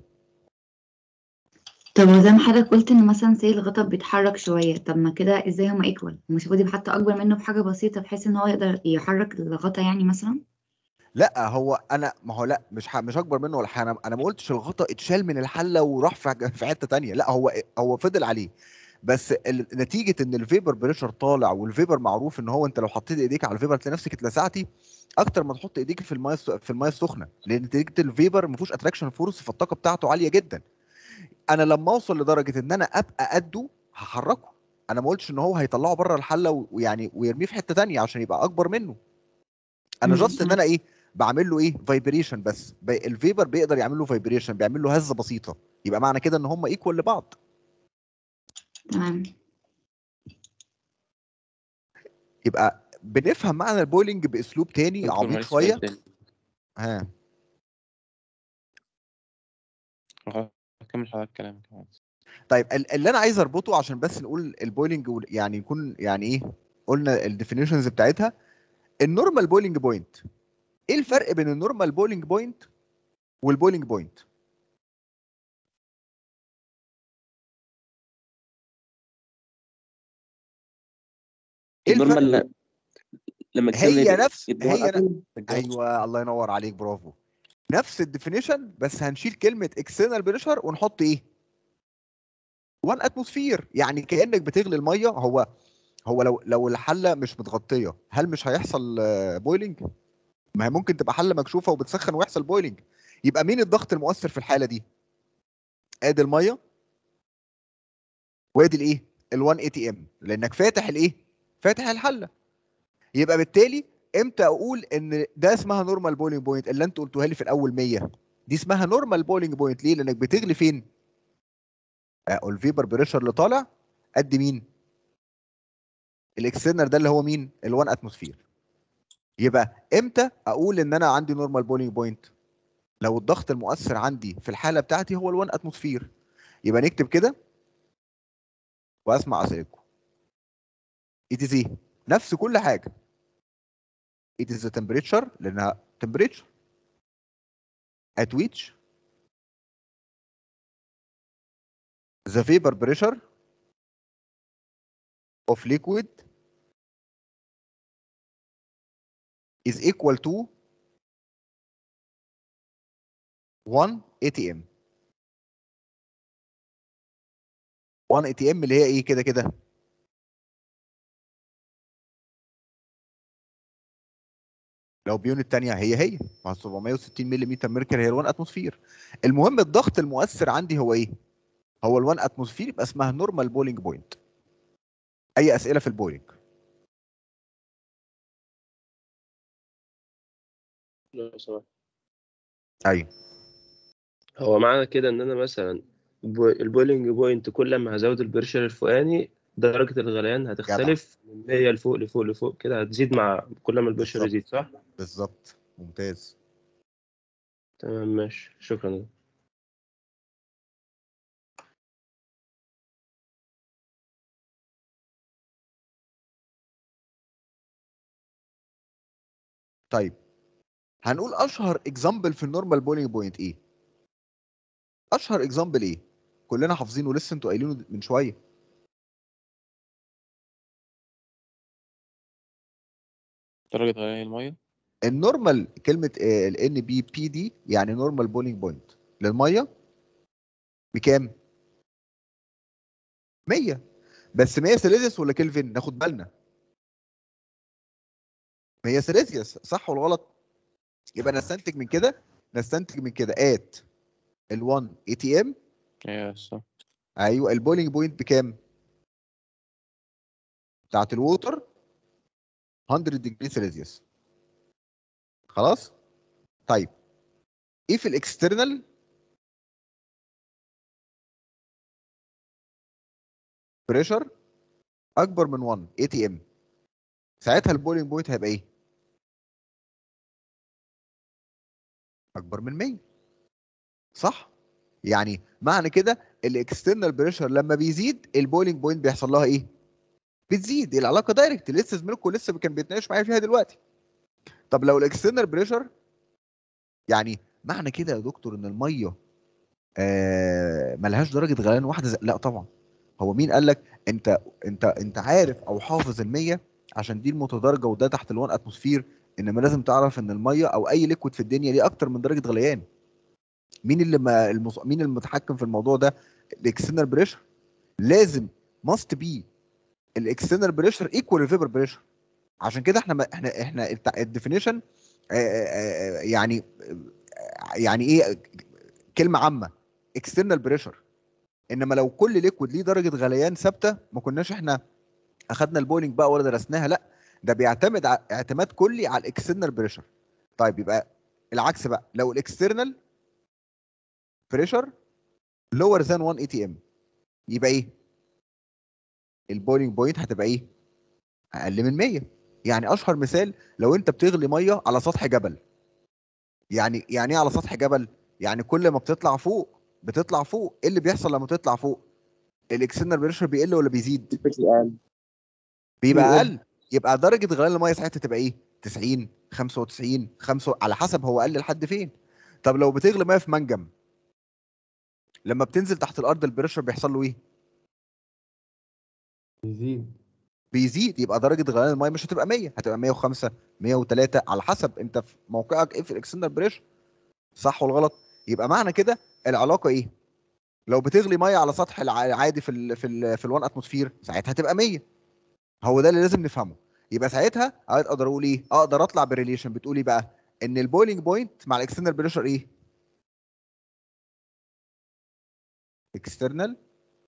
طب وزي ما حضرتك قلت ان مثلا سي الغطا بيتحرك شويه طب ما كده ازاي هما ايكوال مش المفروض يبقى حتى اكبر منه بحاجه بسيطه بحيث ان هو يقدر يحرك الغطا يعني مثلا لا هو انا ما هو لا مش ح... مش اكبر منه ولا حاجه انا انا ما قلتش الغطا اتشال من الحله وراح في في حته تانية لا هو هو فضل عليه بس ال- نتيجه ان الفيبر بريشر طالع والفيبر معروف ان هو انت لو حطيت ايديك على الفيبر تلاقي نفسك اتلسعتي اكتر ما تحط ايديك في المايه الس- في المايه السخنه لان نتيجه الفيبر ما فيهوش اتراكشن فورس فالطاقه بتاعته عاليه جدا انا لما اوصل لدرجه ان انا ابقى قده هحركه انا ما قلتش ان هو هيطلعه بره الحله و- ويعني ويرميه في حته تانية عشان يبقى اكبر منه انا مم. جاست ان انا ايه بعمل له ايه فايبريشن بس ب- الفيبر بيقدر يعمل له فايبريشن بيعمل له هزه بسيطه يبقى معنى كده ان هم ايكوال لبعض تمام يبقى بنفهم معنى البويلنج باسلوب تاني دكتور عميق معلش شويه سؤال تاني. ها أه، كمل حضرتك كلامك طيب ال- اللي انا عايز اربطه عشان بس نقول البويلنج وال- يعني يكون يعني ايه قلنا الديفينيشنز بتاعتها النورمال بويلنج بوينت ايه الفرق بين النورمال بويلنج بوينت والبويلنج بوينت ايه الفرق النورمال لما تكتب هي لي نفس الدول هي أتوم، ن- ايوه الله ينور عليك برافو نفس الديفينيشن بس هنشيل كلمه اكسترنال بريشر ونحط ايه 1 اتموسفير يعني كانك بتغلي الميه هو هو لو لو الحله مش متغطيه هل مش هيحصل بويلنج ما هي ممكن تبقى حله مكشوفه وبتسخن ويحصل بويلنج يبقى مين الضغط المؤثر في الحاله دي ادي الميه وادي الايه ال1 اي تي ام لانك فاتح الايه فاتح الحله يبقى بالتالي امتى اقول ان ده اسمها نورمال بويلنج بوينت اللي انت قلتوها لي في الاول 100 دي اسمها نورمال بويلنج بوينت ليه لانك بتغلي فين آه، الفيبر بريشر اللي طالع قد مين الاكسترنال ده اللي هو مين ال1 اتموسفير يبقى امتى اقول ان انا عندي نورمال بويلنج بوينت لو الضغط المؤثر عندي في الحاله بتاعتي هو ال1 اتموسفير يبقى نكتب كده واسمع اسئلتكم it is ايه نفس كل حاجه it is the temperature لانها temperature at which the vapor pressure of liquid is equal to 1 atm 1 atm اللي هي ايه كده كده لو بيون الثانيه هي هي مع 760 ملم ميركوري هي ال1 اتموسفير المهم الضغط المؤثر عندي هو ايه هو ال1 اتموسفير يبقى اسمها نورمال بولينج بوينت اي اسئله في البولينج لو سمحت. ايوه هو معنى كده ان انا مثلا بو- البويلنج بوينت كل ما هزود البريشر الفوقاني درجة الغليان هتختلف من 100 لفوق لفوق لفوق كده هتزيد مع كل ما البريشر بالظبط. يزيد صح؟ بالظبط ممتاز تمام ماشي شكرا طيب هنقول اشهر اكزامبل في النورمال بولينج بوينت ايه اشهر اكزامبل ايه كلنا حافظينه لسه انتوا قايلينه من شويه درجة غليان المية النورمال كلمه الان بي بي دي يعني نورمال بولينج بوينت للميه بكام 100 بس 100 سيليزيوس ولا كلفن ناخد بالنا 100 سيليزيوس صح ولا غلط يبقى نستنتج من كده نستنتج من كده ات ال1 اي تي ام ايوه صح ايوه البولينج بوينت بكام بتاعت الووتر 100 ديجري سيليزيوس خلاص طيب ايه في الاكسترنال بريشر اكبر من 1 اي تي ام ساعتها البولينج بوينت هيبقى ايه اكبر من 100 صح يعني معنى كده الاكسترنال بريشر لما بيزيد البولينج بوينت بيحصل لها ايه بتزيد العلاقه دايركت لسه زميلكم لسه كان بيتناقش معايا فيها دلوقتي طب لو الاكسترنال بريشر يعني معنى كده يا دكتور ان الميه آه ملهاش درجه غليان واحده زي... لا طبعا هو مين قال لك انت انت انت عارف او حافظ ال100 عشان دي المتدرجه وده تحت ال1 اتموسفير انما لازم تعرف ان الميه او اي ليكويد في الدنيا ليه اكتر من درجه غليان مين اللي ما المص... مين المتحكم في الموضوع ده الاكسترنال بريشر لازم ماست بي الاكسترنال بريشر ايكوال الفيبر بريشر عشان كده احنا ما احنا احنا الديفينيشن يعني يعني ايه كلمه عامه اكسترنال بريشر انما لو كل ليكويد ليه درجه غليان ثابته ما كناش احنا اخدنا البولينج بقى ولا درسناها لا ده بيعتمد ع- اعتماد كلي على الاكسترنال بريشر طيب يبقى العكس بقى لو الاكسترنال بريشر لور ذان 1 اي تي ام يبقى ايه البولينج بوينت هتبقى ايه اقل من 100 يعني اشهر مثال لو انت بتغلي ميه على سطح جبل يعني يعني ايه على سطح جبل يعني كل ما بتطلع فوق بتطلع فوق ايه اللي بيحصل لما تطلع فوق الاكسترنال بريشر بيقل ولا بيزيد بيبقى اقل يبقى درجه غليان الميه ساعتها تبقى ايه 90 95 5 على حسب هو قل لحد فين طب لو بتغلي ميه في منجم لما بتنزل تحت الارض البريشر بيحصل له ايه يزيد بيزيد يبقى درجه غليان الميه مش هتبقى 100 هتبقى 105 103 على حسب انت في موقعك ايه في الاكسترنال بريشر صح ولا غلط يبقى معنى كده العلاقه ايه لو بتغلي ميه على سطح الع- العادي في ال في ال في ال1 اتموسفير ساعتها هتبقى 100 هو ده اللي لازم نفهمه يبقى ساعتها اقدر اقول ايه اقدر اطلع بريليشن بتقول ايه بقى ان البويلنج بوينت مع الاكسترنال بريشر ايه اكسترنال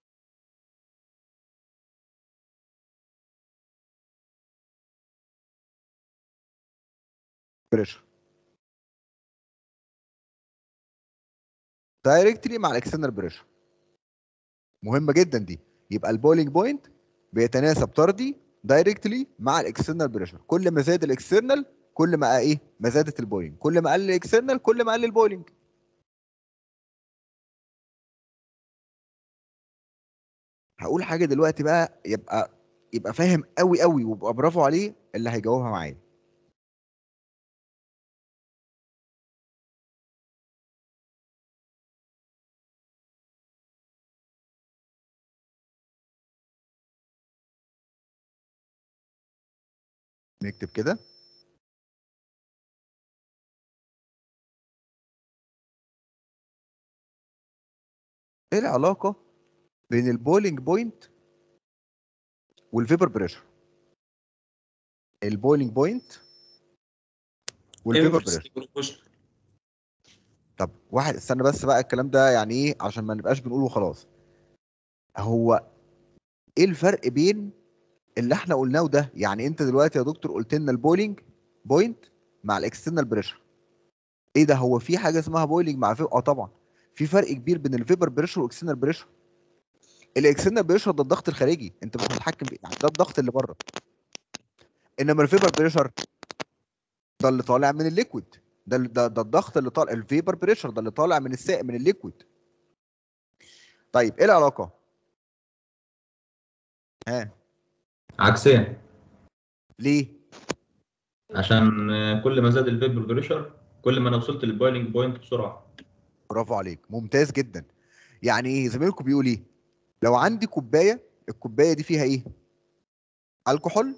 بريشر دايركتلي مع الاكسترنال بريشر مهمه جدا دي يبقى البويلنج بوينت بيتناسب طردي دايركتلي مع الاكسترنال بريشر كل ما زاد الاكسترنال كل ما ايه ما زادت البويلنج كل ما قل الاكسترنال كل ما قل البويلنج هقول حاجه دلوقتي بقى يبقى يبقى فاهم قوي قوي ويبقى برافو عليه اللي هيجاوبها معايا نكتب كده ايه العلاقه بين البولينج بوينت والفيبر بريشر البولينج بوينت والفيبر بريشر طب واحد استنى بس بقى الكلام ده يعني ايه عشان ما نبقاش بنقوله خلاص هو ايه الفرق بين اللي احنا قلناه ده يعني انت دلوقتي يا دكتور قلت لنا البولينج بوينت مع الاكسترنال بريشر ايه ده هو في حاجه اسمها بويلنج مع فيبر اه طبعا في فرق كبير بين الفيبر بريشر والاكسترنال بريشر الاكسترنال بريشر ده الضغط الخارجي انت مش متحكم فيه يعني ده الضغط اللي بره انما الفيبر بريشر ده اللي طالع من الليكويد ده ده, ده الضغط اللي طالع الفيبر بريشر ده اللي طالع من السائل من الليكويد طيب ايه العلاقه ها عكسيا ليه عشان آه، كل ما زاد الفيبر بريشر كل ما انا وصلت للبويلنج بوينت بسرعه برافو عليك ممتاز جدا يعني ايه زميلكم بيقول ايه لو عندي كوبايه الكوبايه دي فيها ايه الكحول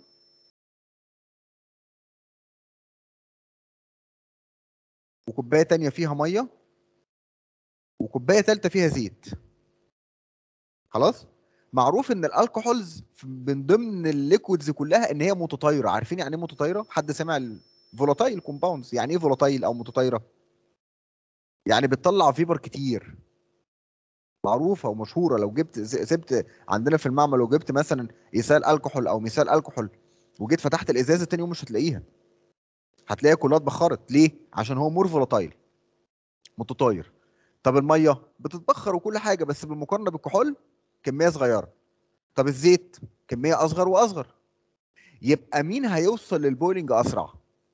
وكوبايه تانية فيها ميه وكوبايه ثالثه فيها زيت خلاص معروف ان الالكحولز من ضمن الليكويدز كلها ان هي متطايره عارفين يعني ايه متطايره حد سمع الفولاتايل كومباوندز يعني ايه فولاتايل او متطايره يعني بتطلع فيبر كتير معروفه ومشهوره لو جبت ز- سبت عندنا في المعمل لو جبت مثلا ايثال الكحول او مثال الكحول وجيت فتحت الازازه تاني يوم مش هتلاقيها هتلاقيها كلها اتبخرت ليه عشان هو مور فولاتايل متطاير طب الميه بتتبخر وكل حاجه بس بالمقارنه بالكحول كميه صغيره طب الزيت كميه اصغر واصغر يبقى مين هيوصل للبويلنج اسرع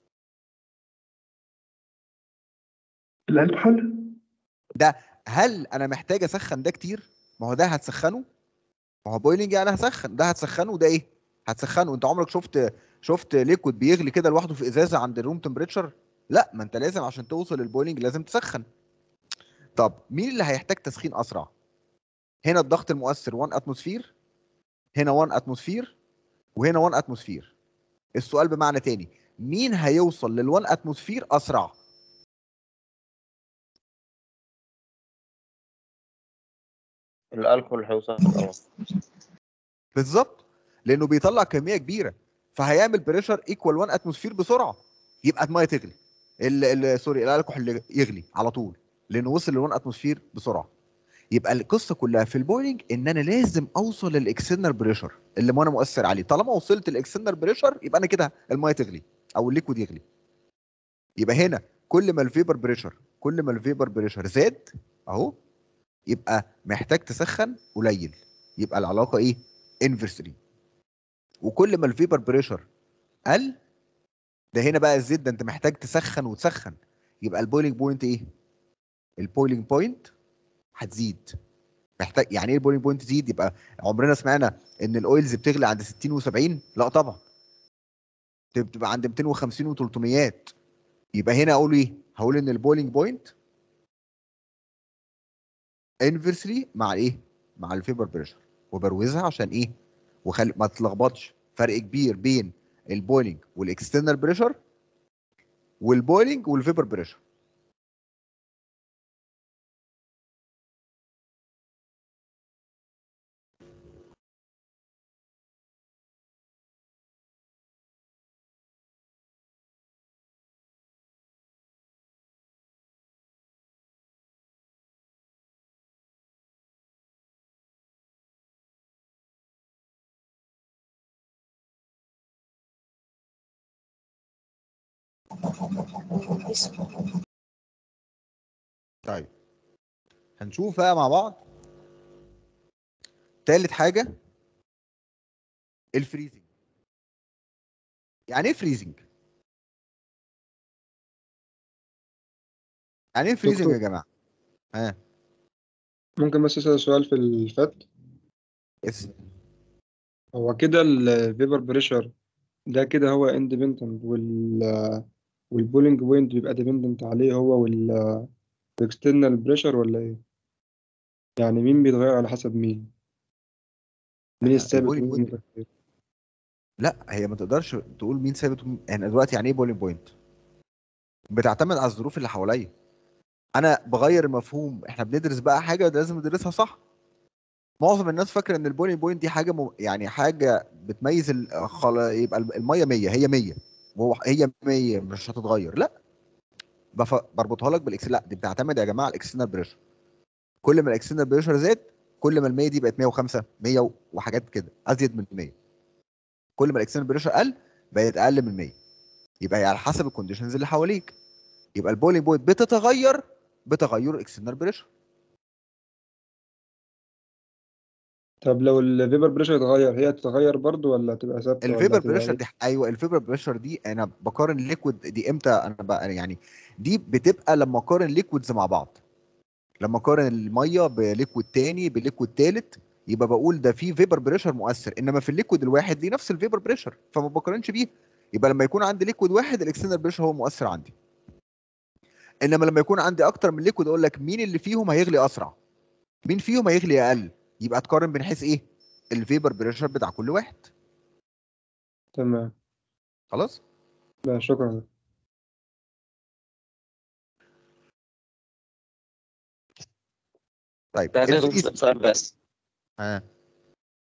الكحول ده هل انا محتاج اسخن ده كتير ما هو ده هتسخنه ما هو بويلنج يعني هسخن ده هتسخنه وده ايه هتسخنه انت عمرك شفت شفت ليكويد بيغلي كده لوحده في ازازه عند الروم تمبريتشر لا ما انت لازم عشان توصل للبويلنج لازم تسخن طب مين اللي هيحتاج تسخين اسرع هنا الضغط المؤثر 1 اتموسفير هنا 1 اتموسفير وهنا 1 اتموسفير السؤال بمعنى تاني مين هيوصل لل1 اتموسفير اسرع الالكحول هيوصل طبعا بالظبط لانه بيطلع كميه كبيره فهيعمل بريشر ايكوال 1 اتموسفير بسرعه يبقى الميه تغلي ال ال سوري الالكحول يغلي على طول لانه وصل ل 1 اتموسفير بسرعه يبقى القصه كلها في البويلنج ان انا لازم اوصل للاكسترنال بريشر اللي انا مؤثر عليه طالما وصلت الاكسترنال بريشر يبقى انا كده الميه تغلي او الليكويد يغلي يبقى هنا كل ما الفيبر بريشر كل ما الفيبر بريشر زاد اهو يبقى محتاج تسخن قليل يبقى العلاقه ايه انفرسلي وكل ما الفيبر بريشر قل ده هنا بقى الزيت ده انت محتاج تسخن وتسخن يبقى البويلنج بوينت ايه البويلنج بوينت هتزيد محتاج يعني ايه البويلنج بوينت تزيد يبقى عمرنا سمعنا ان الاويلز بتغلي عند 60 و70 لا طبعا بتبقى عند 250 و300 يبقى هنا اقول ايه هقول ان البويلنج بوينت انفرسلي مع الايه مع الفيبر بريشر وبروزها عشان ايه وخلي ما تتلخبطش فرق كبير بين البويلنج والاكسترنال بريشر والبويلنج والفيبر بريشر طيب هنشوف بقى مع بعض تالت حاجة الفريزنج يعني ايه فريزنج؟ يعني ايه فريزنج يا دكتور. جماعة؟ ها ممكن بس أسأل سؤال في الفات اسم هو كده الفيبر بريشر ده كده هو اندبندنت وال والبولينج بوينت بيبقى ديبندنت عليه هو وال الاكسترنال بريشر ولا ايه؟ يعني مين بيتغير على حسب مين؟ مين الثابت البولينج ومين بوينت المتغير؟ لا هي ما تقدرش تقول مين ثابت ومين احنا دلوقتي يعني ايه بولينج بوينت بتعتمد على الظروف اللي حواليا انا بغير المفهوم احنا بندرس بقى حاجه لازم ندرسها صح معظم الناس فاكره ان البولينج بوينت دي حاجه م... يعني حاجه بتميز ال... خل... يبقى الميه 100 هي 100 وهو هي 100 مش هتتغير لا بف... بربطها لك بالاكس لا دي بتعتمد يا جماعه على الاكسترنال بريشر كل ما الاكسترنال بريشر زاد كل ما ال 100 دي بقت 105 100 وحاجات كده ازيد من 100 كل ما الاكسترنال بريشر قل بقت اقل من 100 يبقى هي على حسب الكونديشنز اللي حواليك يبقى البولينج بوينت بتتغير بتغير الاكسترنال بريشر طب لو الفيبر بريشر اتغير هي تتغير برضو ولا تبقى ثابتة ولا الفيبر هتبقى بريشر ايه؟ دي ايوه الفيبر بريشر دي انا بقارن ليكويد دي امتى انا بقى يعني دي بتبقى لما اقارن ليكويدز مع بعض لما اقارن الميه بليكويد تاني بليكويد تالت يبقى بقول ده في فيبر بريشر مؤثر انما في الليكويد الواحد دي نفس الفيبر بريشر فما بقارنش بيه يبقى لما يكون عندي ليكويد واحد الاكسترنال بريشر هو مؤثر عندي انما لما يكون عندي اكتر من ليكويد اقول لك مين اللي فيهم هيغلي اسرع مين فيهم هيغلي اقل يبقى تقارن من حيث ايه الفيبر بريشر بتاع كل واحد تمام خلاص لا شكرا طيب ده عايز الفريز سؤال بس ها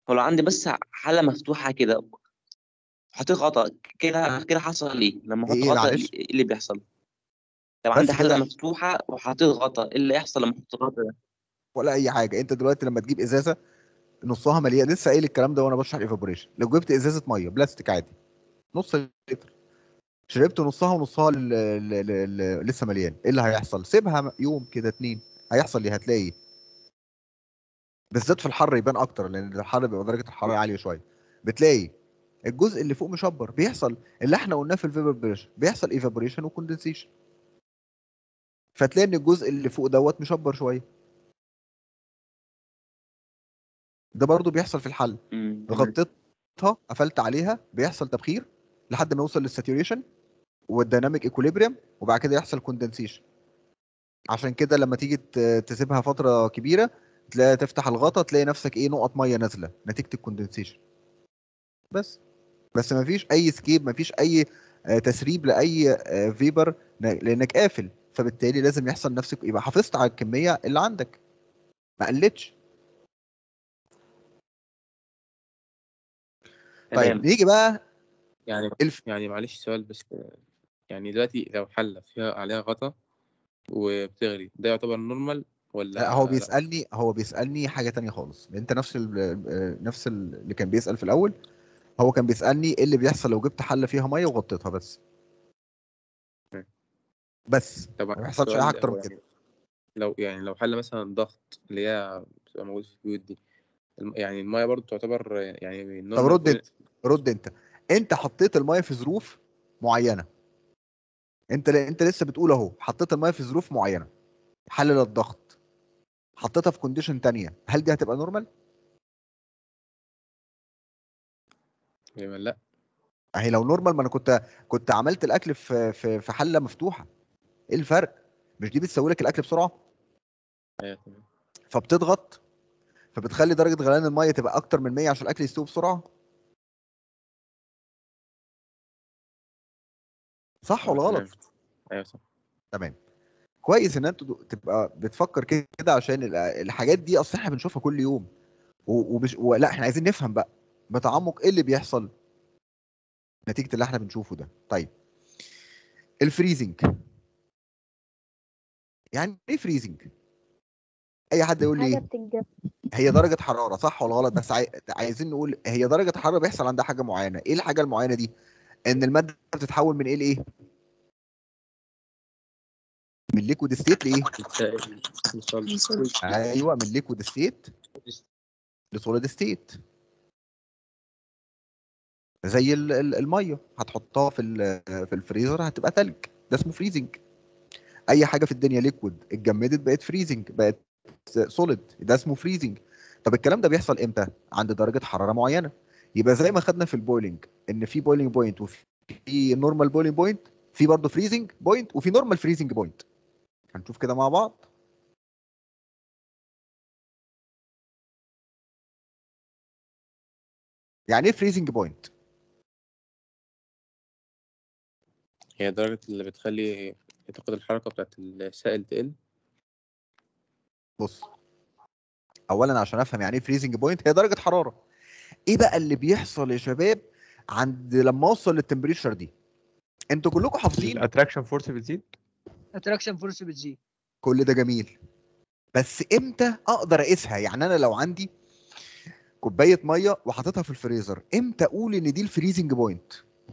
ولو عندي بس حالة مفتوحة كده حطيت غطا كده كده حصل ايه لما احط إيه غطا معلش؟ ايه اللي بيحصل لو بس عندي حلة كده. مفتوحة وحطيت غطا ايه اللي يحصل لما احط غطا ده ولا اي حاجه انت دلوقتي لما تجيب ازازه نصها مليان لسه قايل الكلام ده وانا بشرح الايفابوريشن لو جبت ازازه ميه بلاستيك عادي نص لتر شربت نصها ونصها ل... ل... ل... ل... لسه مليان ايه اللي هيحصل سيبها يوم كده اتنين هيحصل ايه هتلاقي بالذات في الحر يبان اكتر لان الحر بيبقى درجه الحراره عاليه شويه بتلاقي الجزء اللي فوق مشبر بيحصل اللي احنا قلناه في الفيبر بريشر بيحصل ايفابوريشن وكوندنسيشن فتلاقي ان الجزء اللي فوق دوت مشبر شويه ده برضو بيحصل في الحل مم. غطيتها قفلت عليها بيحصل تبخير لحد ما يوصل للساتوريشن والديناميك ايكوليبريم وبعد كده يحصل كوندنسيشن عشان كده لما تيجي ت- تسيبها فتره كبيره تلاقي تفتح الغطا تلاقي نفسك ايه نقط ميه نازله نتيجه الكوندنسيشن بس بس ما فيش اي سكيب ما فيش اي آه، تسريب لاي آه، فيبر ن- لانك قافل فبالتالي لازم يحصل نفسك يبقى حافظت على الكميه اللي عندك ما قلتش طيب تمام نيجي بقى يعني الف... يعني معلش سؤال بس يعني دلوقتي لو حلة فيها عليها غطا وبتغلي ده يعتبر نورمال ولا لا هو بيسالني هو بيسالني حاجه تانية خالص انت نفس ال... آه، نفس ال- اللي كان بيسال في الاول هو كان بيسالني ايه اللي بيحصل لو جبت حله فيها ميه وغطيتها بس بس طبعا ما بيحصلش اي السؤال حاجه اكتر هو من كده يعني لو يعني لو حلة مثلا ضغط اللي هي بتبقى موجودة في البيوت دي الم- يعني المية برضو تعتبر يعني طب normal رد boil- انت رد انت انت حطيت الميه في ظروف معينه انت ل... انت لسه بتقول اهو حطيت الميه في ظروف معينه حلل الضغط حطيتها في كونديشن تانية هل دي هتبقى نورمال يعني لا اهي لو نورمال ما انا كنت كنت عملت الاكل في في في حله مفتوحه ايه الفرق مش دي بتسوي لك الاكل بسرعه ايوه تمام فبتضغط فبتخلي درجه غليان الميه تبقى اكتر من 100 عشان الاكل يستوي بسرعه صح ولا آه، تمام. غلط ايوه صح تمام كويس ان انت تبقى بتفكر كده عشان ال- الحاجات دي اصل احنا بنشوفها كل يوم و- ومش ولا احنا عايزين نفهم بقى بتعمق ايه اللي بيحصل نتيجه اللي احنا بنشوفه ده طيب الفريزنج يعني ايه فريزنج اي حد يقول لي حاجة ايه بتتجمد هي درجه حراره صح ولا غلط بس عاي... عايزين نقول هي درجه حراره بيحصل عندها حاجه معينه ايه الحاجه المعينه دي ان الماده بتتحول من ايه لايه من ليكويد ستيت لايه السائل الصلب ايوه من ليكويد ستيت لسوليد ستيت زي ال- ال- الميه هتحطها في ال- في الفريزر هتبقى تلج ده اسمه فريزنج اي حاجه في الدنيا ليكويد اتجمدت بقت فريزنج بقت سوليد ده اسمه فريزنج طب الكلام ده بيحصل امتى عند درجه حراره معينه يبقى زي ما خدنا في البويلنج ان في بويلنج بوينت وفي نورمال بويلنج بوينت في برضه فريزنج بوينت وفي نورمال فريزنج بوينت هنشوف كده مع بعض يعني ايه فريزنج بوينت هي درجة اللي بتخلي تاخد الحركة بتاعت السائل تقل بص اولا عشان افهم يعني ايه فريزنج بوينت هي درجه حراره ايه بقى اللي بيحصل يا شباب عند لما اوصل للتمبريتشر دي انتوا كلكم حافظين الاتراكشن فورس بتزيد اتراكشن فورس بتزيد كل ده جميل بس امتى اقدر اقيسها يعني انا لو عندي كوبايه ميه وحاططها في الفريزر امتى اقول ان دي الفريزنج بوينت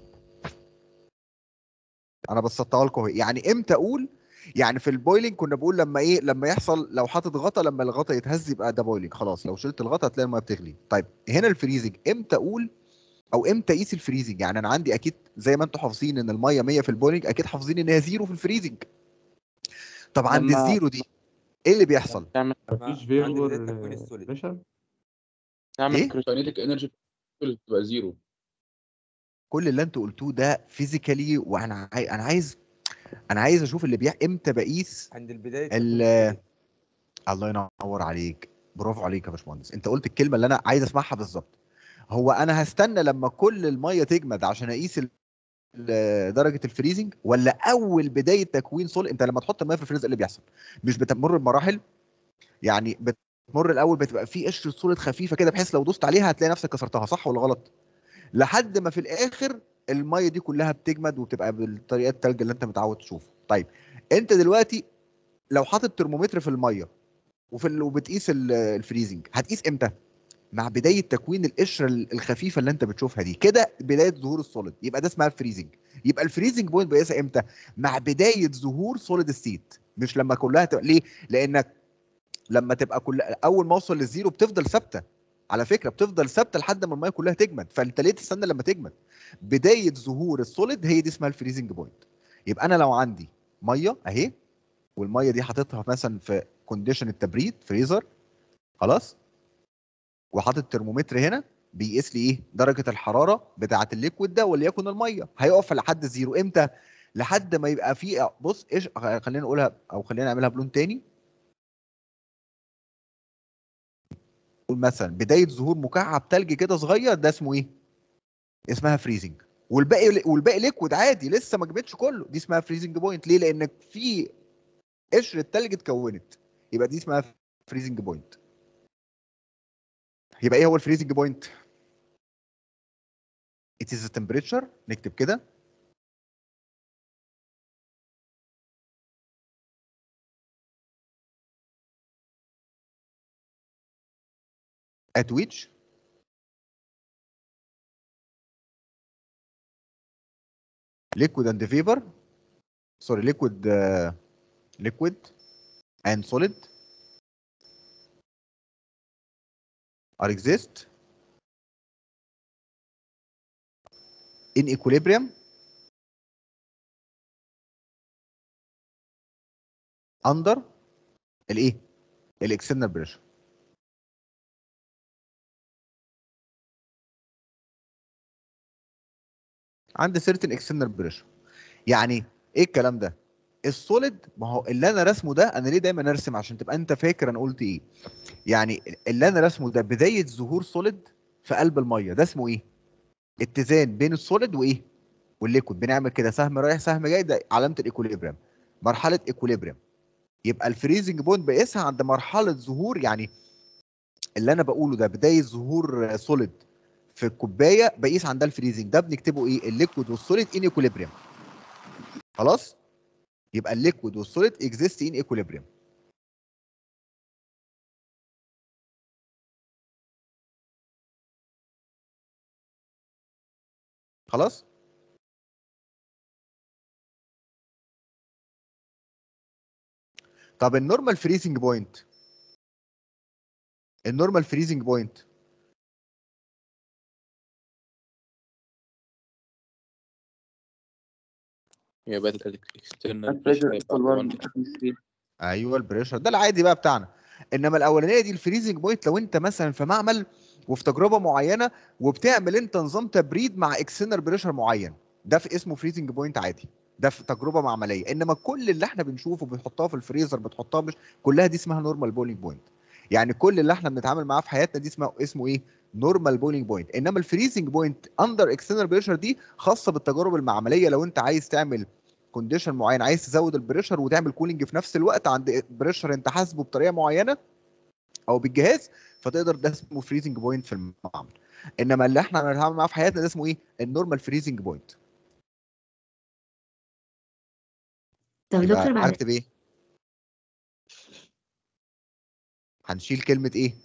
انا بسطها لكم اهي يعني امتى اقول يعني في البويلنج كنا بقول لما ايه لما يحصل لو حاطط غطا لما الغطا يتهز يبقى ده بويلنج خلاص لو شلت الغطا هتلاقي الميه بتغلي طيب هنا الفريزنج امتى اقول او امتى اقيس الفريزنج يعني انا عندي اكيد زي ما انتم حافظين ان الميه 100 في البويلنج اكيد حافظين ان هي زيرو في الفريزنج طب عند لما- الزيرو دي ايه اللي بيحصل مفيش فيبر بريشر ايه كاينيتيك انرجي بتبقى زيرو كل اللي انتوا قلتوه ده فيزيكالي وانا عاي... انا عايز انا عايز اشوف اللي بيح امتى بقيس عند البداية ال... الله ينور عليك برافو عليك يا باشمهندس انت قلت الكلمه اللي انا عايز اسمعها بالظبط هو انا هستنى لما كل الميه تجمد عشان اقيس ال... ال- درجه الفريزنج ولا اول بدايه تكوين صلب انت لما تحط الميه في الفريزر ايه اللي بيحصل مش بتمر بمراحل يعني تمر الاول بتبقى في قشره سوليد خفيفه كده بحيث لو دوست عليها هتلاقي نفسك كسرتها صح ولا غلط لحد ما في الاخر الميه دي كلها بتجمد وبتبقى بالطريقه التلج اللي انت متعود تشوفه طيب انت دلوقتي لو حاطط ترمومتر في الميه وفي ال... وبتقيس ال- الفريزنج هتقيس امتى مع بدايه تكوين القشره ال- الخفيفه اللي انت بتشوفها دي كده بدايه ظهور السوليد يبقى ده اسمها الفريزنج يبقى الفريزنج بوينت بقيسها امتى مع بدايه ظهور سوليد ستيت مش لما كلها تبقى ليه لانك لما تبقى كل اول ما اوصل للزيرو بتفضل ثابته على فكره بتفضل ثابته لحد ما الميه كلها تجمد فانت ليه تستنى لما تجمد بدايه ظهور السوليد هي دي اسمها الفريزنج بوينت يبقى انا لو عندي ميه اهي والميه دي حاططها مثلا في كونديشن التبريد فريزر خلاص وحاطط ترمومتر هنا بيقيس لي ايه درجه الحراره بتاعه الليكويد ده وليكن الميه هيقف لحد الزيرو امتى لحد ما يبقى في بص ايش خلينا نقولها او خلينا نعملها بلون تاني نقول مثلا بدايه ظهور مكعب تلج كده صغير ده اسمه ايه اسمها فريزنج والباقي والباقي ليكويد عادي لسه ما جابتش كله دي اسمها فريزنج بوينت ليه لانك في قشره تلج اتكونت يبقى دي اسمها فريزنج بوينت يبقى ايه هو الفريزنج بوينت it is the temperature نكتب كده at which liquid and vapor sorry liquid uh, liquid and solid are exist in equilibrium under الايه الاكسترنال بريشر عند certain external pressure يعني ايه الكلام ده السوليد ما هو اللي انا رسمه ده انا ليه دايما ارسم عشان تبقى انت فاكر انا قلت ايه يعني اللي انا رسمه ده بدايه ظهور سوليد في قلب الميه ده اسمه ايه اتزان بين السوليد وايه والليكويد بنعمل كده سهم رايح سهم جاي ده علامه الايكوليبريم مرحله ايكوليبريم يبقى الفريزنج بوينت بقيسها عند مرحله ظهور يعني اللي انا بقوله ده بدايه ظهور سوليد في الكوبايه بقيس عندها الفريزنج ده بنكتبه ايه الليكويد والسوليد ان ايكوليبريم خلاص يبقى الليكويد والسوليد اكزيست ان ايكوليبريم خلاص طب النورمال فريزنج بوينت النورمال فريزنج بوينت يبقى الاكسترنال pressure equal 1 ايوه البريشر ده العادي بقى بتاعنا انما الاولانيه دي الفريزنج بوينت لو انت مثلا في معمل وفي تجربه معينه وبتعمل انت نظام تبريد مع اكسترنال بريشر معين ده في اسمه فريزنج بوينت عادي ده في تجربه معمليه انما كل اللي احنا بنشوفه بنحطها في الفريزر بتحطها مش كلها دي اسمها نورمال بولينج بوينت يعني كل اللي احنا بنتعامل معاه في حياتنا دي اسمه اسمه ايه نورمال بولينج بوينت انما الفريزنج بوينت اندر اكسترنال بريشر دي خاصه بالتجارب المعمليه لو انت عايز تعمل كونديشن معين عايز تزود البريشر وتعمل كولينج في نفس الوقت عند بريشر انت حاسبه بطريقه معينه او بالجهاز فتقدر ده اسمه فريزنج بوينت في المعمل انما اللي احنا بنتعامل معاه في حياتنا ده اسمه ايه النورمال فريزنج بوينت طب يبقى دكتور بعد هكتب ايه هنشيل كلمه ايه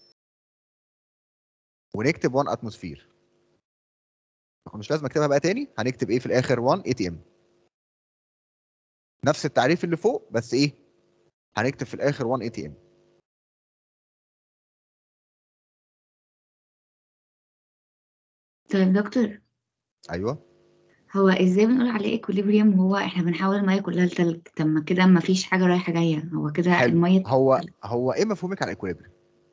ونكتب 1 اتموسفير مش لازم اكتبها بقى تاني هنكتب ايه في الاخر 1 اي تي ام نفس التعريف اللي فوق بس ايه هنكتب في الاخر 1 اي تي ام طيب دكتور ايوه هو ازاي بنقول عليه ايكوليبريم وهو احنا بنحول الميه كلها لتلج طب ما كده ما فيش حاجه رايحه جايه هو كده حلو الميه هو هو ايه مفهومك عن الاكوليبريم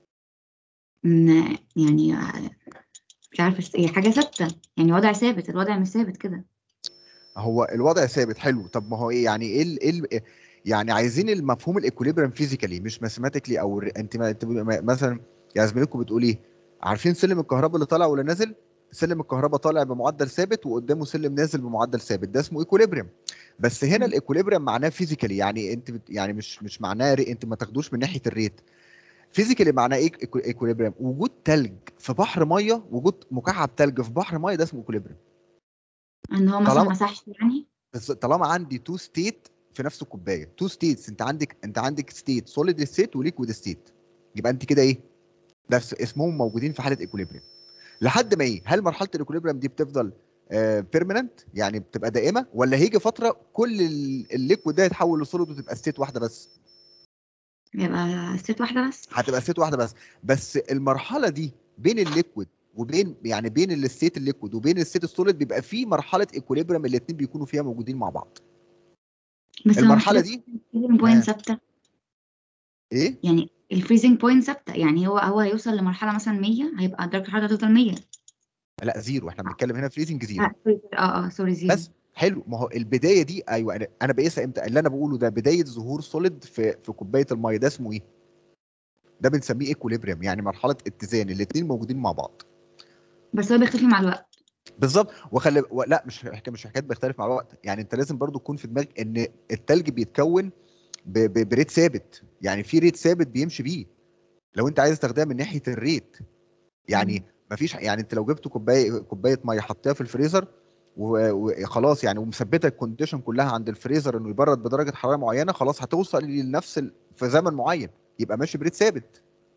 م- يعني مش عارفه هي حاجه ثابته يعني وضع ثابت الوضع مش ثابت كده هو الوضع ثابت حلو طب ما هو ايه يعني ايه ال- ايه ال- يعني عايزين المفهوم الاكوليبريم فيزيكالي مش ماثيماتيكلي او ال- انت ما- انت م- مثلا يا زميلكم بتقول ايه عارفين سلم الكهرباء اللي طالع ولا نازل سلم الكهرباء طالع بمعدل ثابت وقدامه سلم نازل بمعدل ثابت ده اسمه ايكوليبريم بس هنا الايكوليبريم معناه فيزيكالي يعني انت بت يعني مش مش معناه ري انت ما تاخدوش من ناحيه الريت فيزيكالي معناه ايه ايكوليبريم وجود تلج في بحر ميه وجود مكعب تلج في بحر ميه ده اسمه ايكوليبريم ان هو مثلا طالما- مسحش يعني بس طالما عندي تو ستيت في نفس الكوبايه تو ستيتس انت عندك انت عندك ستيت سوليد ستيت وليكويد ستيت يبقى انت كده ايه ده اس- اسمهم موجودين في حاله ايكوليبريم لحد ما ايه هل مرحله الايكوليبريم دي بتفضل بيرمننت يعني بتبقى دائمه ولا هيجي فتره كل ال- الليكويد ده يتحول لسوليد وتبقى ستيت واحده بس يبقى ست واحدة بس هتبقى ستيت واحده بس بس المرحله دي بين الليكويد وبين يعني بين الستيت الليكويد وبين الستيت السوليد بيبقى في مرحله ايكوليبريم الاثنين بيكونوا فيها موجودين مع بعض بس هو المرحله مش دي الفريزنج بوينت ثابتة ايه يعني الفريزنج بوينت ثابتة يعني هو هو هيوصل لمرحلة مثلا 100 هيبقى درجة الحرارة هتفضل 100 لا زيرو احنا بنتكلم هنا فريزنج زيرو اه سوري اه اه سوري زيرو بس حلو ما هو البدايه دي ايوه انا انا بقيسها امتى اللي انا بقوله ده بدايه ظهور سوليد في في كوبايه الميه ده اسمه ايه ده بنسميه ايكوليبريم يعني مرحله اتزان الاثنين موجودين مع بعض بس هو بيختفي مع الوقت بالظبط وخلي و... لا مش حكايه مش حكايه بيختلف مع الوقت يعني انت لازم برضو تكون في دماغك ان التلج بيتكون ب... ب... بريت ثابت يعني في ريت ثابت بيمشي بيه لو انت عايز تاخدها من ناحيه الريت يعني مفيش يعني انت لو جبت كوبايه كوبايه ميه حطيها في الفريزر و- وخلاص يعني ومثبته الكونديشن كلها عند الفريزر انه يبرد بدرجه حراره معينه خلاص هتوصل لنفس ال... في زمن معين يبقى ماشي بريت ثابت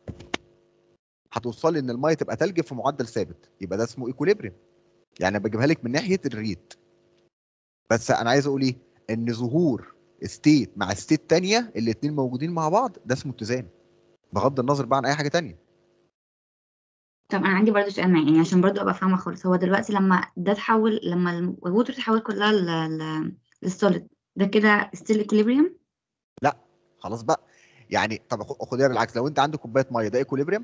هتوصل ان الميه تبقى تلج في معدل ثابت يبقى ده اسمه ايكوليبريم يعني بجيبها لك من ناحيه الريت بس انا عايز اقول ايه ان ظهور ستيت مع ستيت تانية الاثنين موجودين مع بعض ده اسمه اتزان بغض النظر بقى عن اي حاجه تانية طب انا عندي برضو سؤال معين يعني عشان برضو ابقى فاهمه خالص هو دلوقتي لما ده تحول لما الووتر تحول كلها ل- ل- للسوليد ده كده ستيل اكوليبريم لا خلاص بقى يعني طب خ- خديها بالعكس لو انت عندك كوبايه ميه ده ايكوليبريم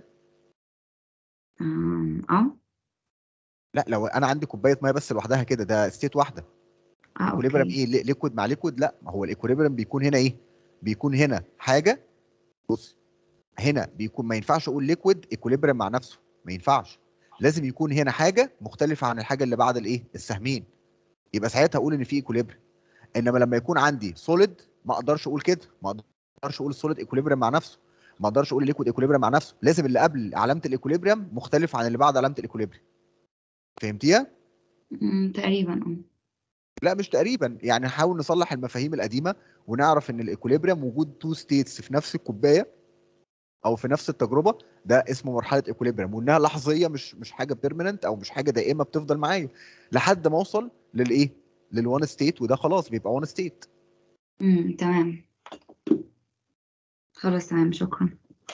اه لا لو انا عندي كوبايه ميه بس لوحدها كده ده ستيت واحده اه ايكوليبريم اوكي ايه لي- ليكويد مع ليكويد لا ما هو الايكوليبريم بيكون هنا ايه بيكون هنا حاجه بص هنا بيكون ما ينفعش اقول ليكويد ايكوليبريم مع نفسه ما ينفعش لازم يكون هنا حاجه مختلفه عن الحاجه اللي بعد الايه السهمين يبقى ساعتها اقول ان في ايكوليبريم انما لما يكون عندي سوليد ما اقدرش اقول كده ما اقدرش اقول السوليد ايكوليبريم مع نفسه ما اقدرش اقول الليكويد ايكوليبريم مع نفسه لازم اللي قبل علامه الايكوليبريم مختلف عن اللي بعد علامه الايكوليبريم فهمتيها أمم، تقريبا اه لا مش تقريبا يعني نحاول نصلح المفاهيم القديمه ونعرف ان الايكوليبريم وجود تو ستيتس في نفس الكوبايه او في نفس التجربه ده اسمه مرحله ايكوليبريم وانها لحظيه مش مش حاجه بيرمننت او مش حاجه دائمه بتفضل معايا لحد ما اوصل للايه للوان ستيت وده خلاص بيبقى وان ستيت امم تمام خلاص تمام شكرا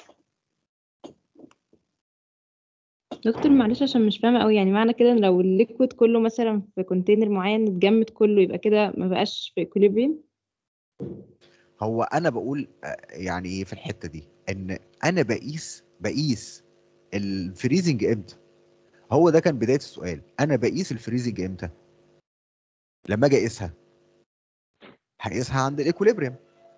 دكتور معلش عشان مش فاهمة أوي يعني معنى كده إن لو الليكويد كله مثلا في كونتينر معين اتجمد كله يبقى كده ما بقاش في اكوليبريم هو انا بقول آه، يعني ايه في الحته دي ان انا بقيس بقيس الفريزنج امتى هو ده كان بدايه السؤال انا بقيس الفريزنج امتى لما اجي اقيسها هقيسها عند الايكوليبريم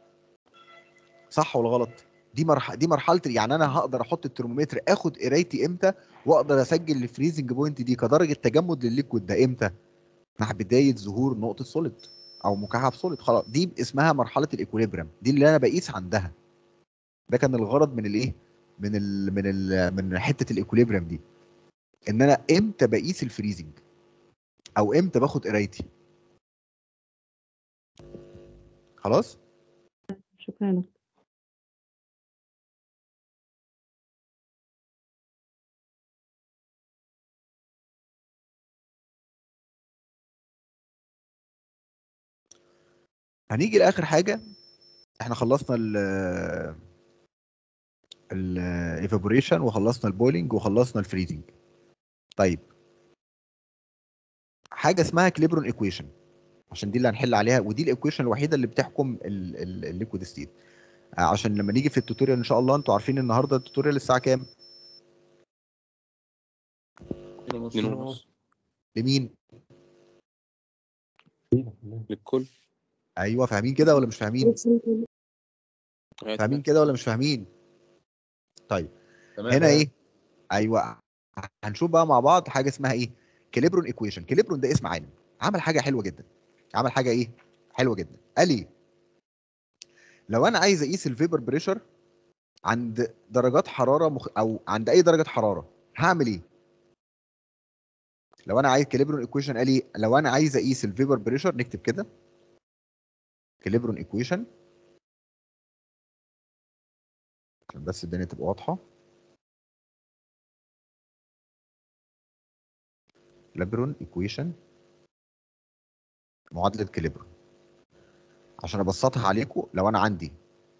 صح ولا غلط دي مرحله دي مرحله يعني انا هقدر احط الترمومتر اخد قرايتي امتى واقدر اسجل الفريزنج بوينت دي كدرجه تجمد للليكويد ده امتى مع بدايه ظهور نقطه سوليد او مكعب سوليد خلاص دي اسمها مرحله الايكوليبريم دي اللي انا بقيس عندها ده كان الغرض من الايه من ال من ال من حته الايكوليبريم دي ان انا امتى بقيس الفريزنج او امتى باخد قرايتي خلاص شكرا يا دكتور هنيجي لاخر حاجه احنا خلصنا ال الايفابوريشن وخلصنا البويلنج وخلصنا الفريزنج طيب حاجه اسمها كليبرون ايكويشن عشان دي اللي هنحل عليها ودي الايكويشن الوحيده اللي بتحكم الليكويد ستيت عشان لما نيجي في التوتوريال ان شاء الله انتوا عارفين النهارده التوتوريال الساعه كام اتنين ونص لمين للكل ايوه فاهمين كده ولا مش فاهمين فاهمين كده ولا مش فاهمين طيب تمام. هنا ايه ايوه هنشوف بقى مع بعض حاجه اسمها ايه كليبرون ايكويشن كليبرون ده اسم عالم عمل حاجه حلوه جدا عمل حاجه ايه حلوه جدا قال ايه لو انا عايز اقيس الفيبر بريشر عند درجات حراره مخ... او عند اي درجه حراره هعمل ايه لو انا عايز كاليبرون ايكويشن قال لي لو انا عايز اقيس الفيبر بريشر نكتب كده كاليبرون ايكويشن عشان بس الدنيا تبقى واضحه كاليبرون ايكويشن معادله كاليبرون عشان ابسطها عليكم لو انا عندي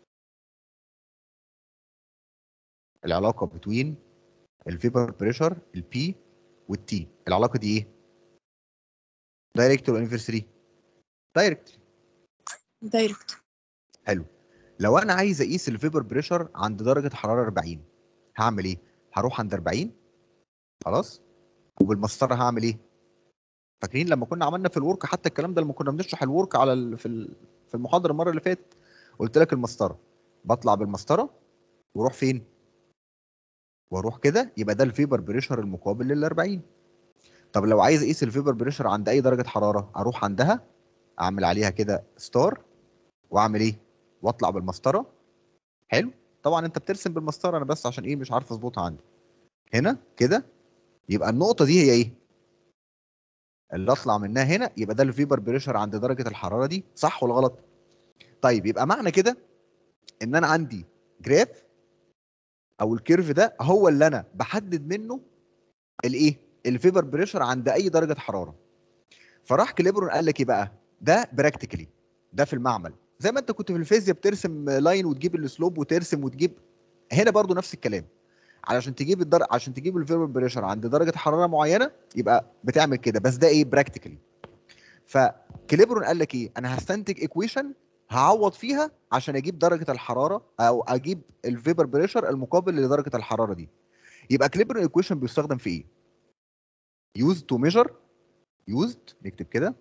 العلاقه بين الفيبر بريشر البي والتي العلاقه دي ايه دايركت ولا انفرسلي دايركت دايركت حلو لو انا عايز اقيس الفيبر بريشر عند درجه حراره 40 هعمل ايه هروح عند 40 خلاص وبالمسطره هعمل ايه فاكرين لما كنا عملنا في الورك حتى الكلام ده لما كنا بنشرح الورك على ال... في ال... في المحاضره المره اللي فاتت قلت لك المسطره بطلع بالمسطره واروح فين واروح كده يبقى ده الفيبر بريشر المقابل لل 40 طب لو عايز اقيس الفيبر بريشر عند اي درجه حراره اروح عندها اعمل عليها كده ستار واعمل ايه واطلع بالمسطره حلو طبعا انت بترسم بالمسطره انا بس عشان ايه مش عارف اظبطها عندي هنا كده يبقى النقطه دي هي ايه اللي اطلع منها هنا يبقى ده الفيبر بريشر عند درجه الحراره دي صح ولا غلط طيب يبقى معنى كده ان انا عندي جراف او الكيرف ده هو اللي انا بحدد منه الايه الفيبر بريشر عند اي درجه حراره فراح كليبرون قال لك ايه بقى ده براكتيكلي ده في المعمل زي ما انت كنت في الفيزياء بترسم لاين وتجيب السلوب وترسم وتجيب هنا برضو نفس الكلام علشان تجيب الدر... عشان تجيب الفيبر بريشر عند درجه حراره معينه يبقى بتعمل كده بس ده ايه براكتيكلي فكليبرون قال لك ايه انا هستنتج ايكويشن هعوض فيها عشان اجيب درجه الحراره او اجيب الفيبر بريشر المقابل لدرجه الحراره دي يبقى كليبرون ايكويشن بيستخدم في ايه used to measure used نكتب كده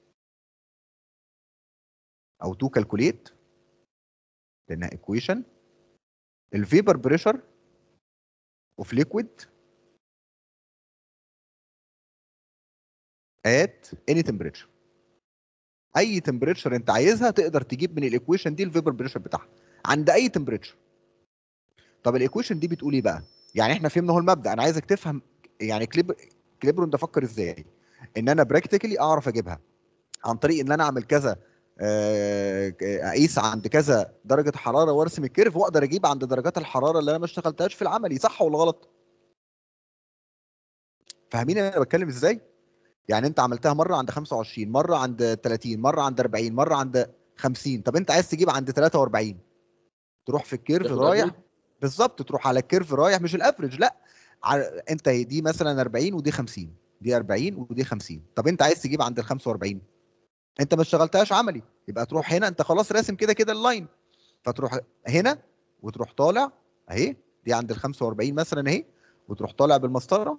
او to calculate لانها equation الفيبر بريشر of liquid at any temperature اي تمبريتشر انت عايزها تقدر تجيب من الايكويشن دي الفيبر بريشر بتاعها عند اي تمبريتشر طب الايكويشن دي بتقول ايه بقى يعني احنا فهمنا هو المبدا انا عايزك تفهم يعني كليب كليبرون ده فكر ازاي ان انا براكتيكلي اعرف اجيبها عن طريق ان انا اعمل كذا آه، اقيس عند كذا درجه حراره وارسم الكيرف واقدر اجيب عند درجات الحراره اللي انا ما اشتغلتهاش في العملي صح ولا غلط فاهمين انا بتكلم ازاي يعني انت عملتها مره عند 25 مره عند 30 مره عند 40 مره عند 50 طب انت عايز تجيب عند 43 تروح في الكيرف تاخد رايح average؟ بالظبط تروح على الكيرف رايح مش الافريج لا ع- انت دي مثلا 40 ودي 50 دي 40 ودي 50 طب انت عايز تجيب عند ال 45 انت ما اشتغلتهاش عملي يبقى تروح هنا انت خلاص راسم كده كده اللاين فتروح هنا وتروح طالع اهي دي عند ال 45 مثلا اهي وتروح طالع بالمسطره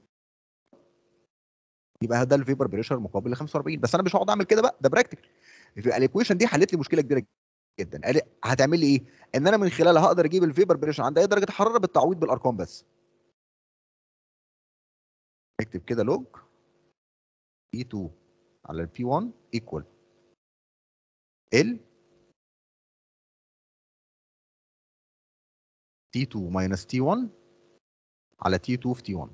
يبقى ده الفيبر بريشر مقابل ل 45 بس انا مش هقعد اعمل كده بقى ده براكتيكال يبقى الايكويشن دي حلت لي مشكله كبيره جدا قال لي هتعمل لي ايه ان انا من خلالها هقدر اجيب الفيبر بريشر عند اي درجه حراره بالتعويض بالارقام بس اكتب كده لوج P2 على ال P1 equal L T2 minus T1 على T2 في T1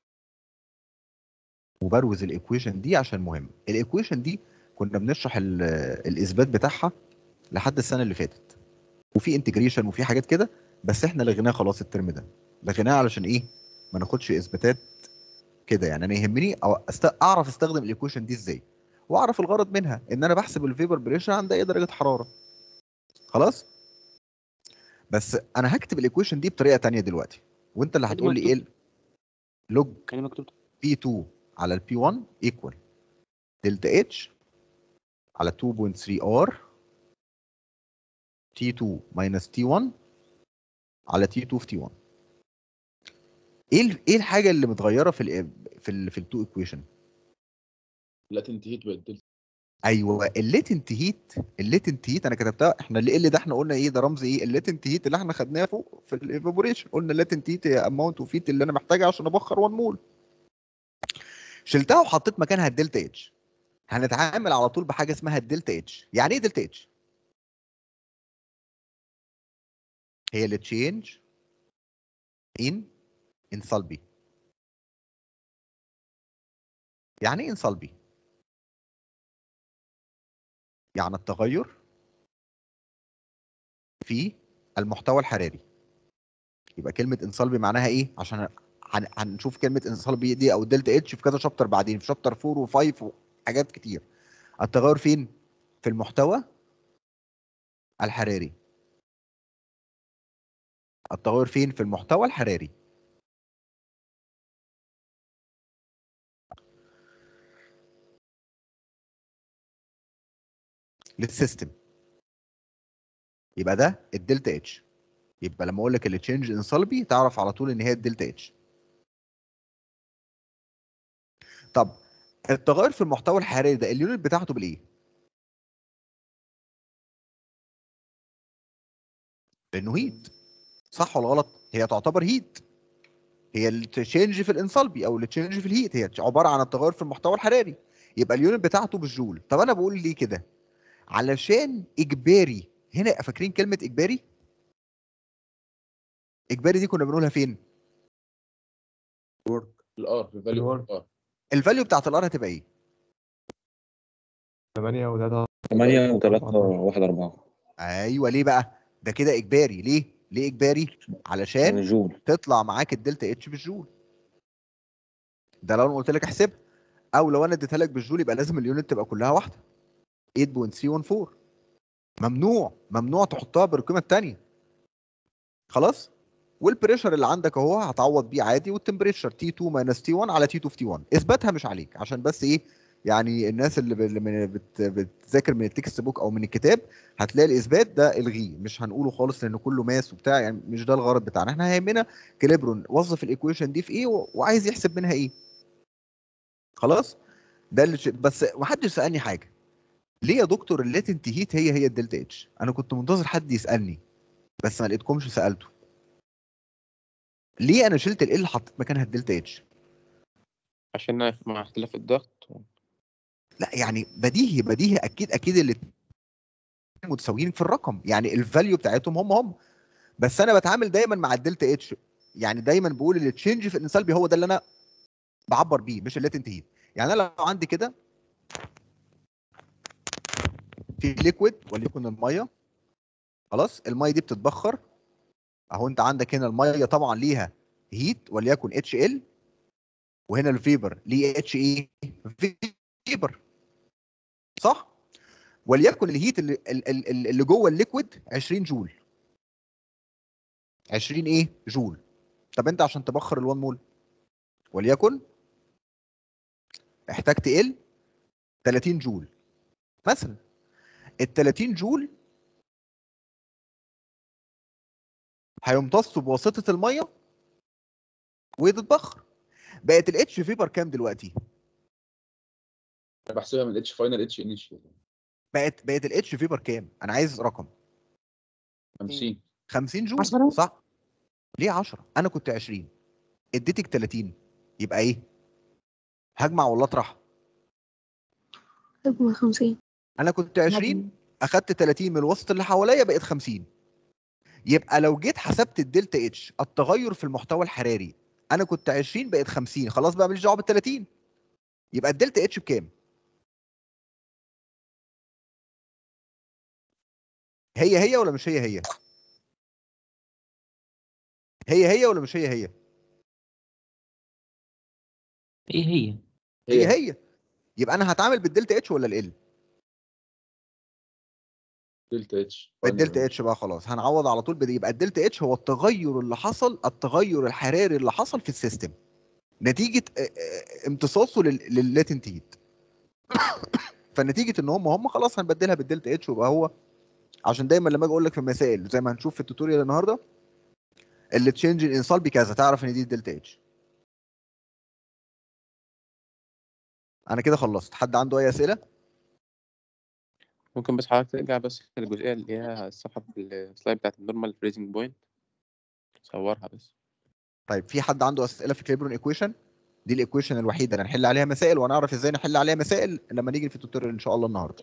وبروز الايكويشن دي عشان مهم الايكويشن دي كنا بنشرح ال- الاثبات بتاعها لحد السنه اللي فاتت وفي انتجريشن وفي حاجات كده بس احنا لغيناه خلاص الترم ده لغيناه علشان ايه ما ناخدش اثباتات كده يعني انا يهمني أو أست... اعرف استخدم الايكويشن دي ازاي واعرف الغرض منها ان انا بحسب الفيبر بريشر عند اي درجه حراره خلاص بس انا هكتب الايكويشن دي بطريقه تانية دلوقتي وانت اللي هتقول لي ايه لوج P2 على ال P1 equal دلتا H على 2.3 R T2 minus T1 على T2 في T1 ايه ال- ايه الحاجه اللي متغيره في ال في ال في التو ايكويشن لاتنت هيت بقت دلتا ايوه الليتنت هيت الليتنت هيت انا كتبتها احنا اللي اللي ده احنا قلنا ايه ده رمز ايه الليتنت هيت اللي احنا خدناه فوق في الايفابوريشن قلنا الليتنت هيت هي اماونت اوف هيت اللي انا محتاجها عشان ابخر 1 مول شلتها وحطيت مكانها الدلتا اتش هنتعامل على طول بحاجه اسمها الدلتا اتش يعني ايه دلتا اتش هي التشينج in انصلبي يعني ايه انصلبي يعني التغير في المحتوى الحراري يبقى كلمة انصلبي معناها ايه عشان هن- هنشوف كلمة انصلبي دي او دلتا اتش في كذا شابتر بعدين في شابتر 4 و5 وحاجات كتير التغير فين في المحتوى الحراري التغير فين في المحتوى الحراري للسيستم يبقى ده الدلتا اتش يبقى لما اقول لك التشينج انصلبي تعرف على طول ان هي الدلتا اتش طب التغير في المحتوى الحراري ده اليونت بتاعته بالايه لانه هيت صح ولا غلط هي تعتبر هيت هي التشينج في الانصلبي او التشينج في الهيت هي عباره عن التغير في المحتوى الحراري يبقى اليونت بتاعته بالجول طب انا بقول ليه كده علشان اجباري هنا فاكرين كلمه اجباري اجباري دي كنا بنقولها فين الار في فاليو الار الفاليو بتاعت الار هتبقى ايه 8 و3 8 و3 1 4 ايوه ليه بقى ده كده اجباري ليه ليه اجباري علشان جول تطلع معاك الدلتا اتش بالجول ده لو انا قلت لك احسبها او لو انا اديتها لك بالجول يبقى لازم اليونت تبقى كلها واحده 8.314 ممنوع ممنوع تحطها بالقيمه الثانيه خلاص والبريشر اللي عندك اهو هتعوض بيه عادي والتمبريتشر تي 2 ماينس تي 1 على تي 2 في تي 1 اثباتها مش عليك عشان بس ايه يعني الناس اللي ب- اللي من- بت- بتذاكر من التكست بوك او من الكتاب هتلاقي الاثبات ده الغيه مش هنقوله خالص لان كله ماس وبتاع يعني مش ده الغرض بتاعنا احنا هيهمنا كليبرون وظف الايكويشن دي في ايه و- وعايز يحسب منها ايه خلاص ده اللي ش- بس محدش سالني حاجه ليه يا دكتور الليتنت هيت هي هي الدلتا اتش انا كنت منتظر حد يسالني بس ما لقيتكمش سالته ليه انا شلت ال حطيت مكانها الدلتا اتش عشان مع اختلاف الضغط لا يعني بديهي بديهي اكيد اكيد الاثنين متساويين في الرقم يعني الفاليو بتاعتهم هم هم بس انا بتعامل دايما مع الدلتا اتش يعني دايما بقول التشينج في الانسلبي هو ده اللي انا بعبر بيه مش الليتنت هيت يعني انا لو عندي كده في ليكويد وليكن الميه خلاص الميه دي بتتبخر اهو انت عندك هنا الميه طبعا ليها هيت وليكن اتش ال وهنا الفيبر ليه اتش ايه فيبر صح وليكن الهيت اللي, اللي اللي جوه الليكويد 20 جول 20 ايه جول طب انت عشان تبخر ال1 مول وليكن احتاج تقل 30 جول مثلا ال 30 جول هيمتصوا بواسطه الميه ويتبخر بقت الاتش فيبر كام دلوقتي انا بحسبها من اتش فاينل اتش انيشال بقت بقت الاتش فيبر كام انا عايز رقم 50 50 جول عشرة؟ صح ليه 10 انا كنت 20 اديتك 30 يبقى ايه هجمع ولا اطرح هجمة خمسين انا كنت 20 اخدت 30 من الوسط اللي حواليا بقت 50 يبقى لو جيت حسبت الدلتا اتش التغير في المحتوى الحراري انا كنت 20 بقت 50 خلاص بقى ماليش دعوه بال 30 يبقى الدلتا اتش بكام هي هي ولا مش هي هي هي هي ولا مش هي هي ايه هي هي هي يبقى انا هتعامل بالدلتا اتش ولا ال دلتا اتش بالدلتا اتش بقى خلاص هنعوض على طول بدي يبقى الدلتا اتش هو التغير اللي حصل التغير الحراري اللي حصل في السيستم نتيجه آه، آه، امتصاصه لللاتنت هيت فنتيجه ان هم هم خلاص هنبدلها بالدلتا اتش ويبقى هو عشان دايما لما اجي اقول لك في المسائل زي ما هنشوف في التوتوريال النهارده اللي تشينج الانصال بكذا تعرف ان دي الدلتا اتش انا كده خلصت حد عنده اي اسئله ممكن بس حضرتك ترجع بس للجزئية اللي هي الصفحة السلايد بتاعت النورمال فريزنج بوينت صورها بس طيب في حد عنده اسئله في كليبرون ايكويشن دي الايكويشن الوحيده اللي هنحل عليها مسائل وهنعرف ازاي نحل عليها مسائل لما نيجي في التوتوريال ان شاء الله النهارده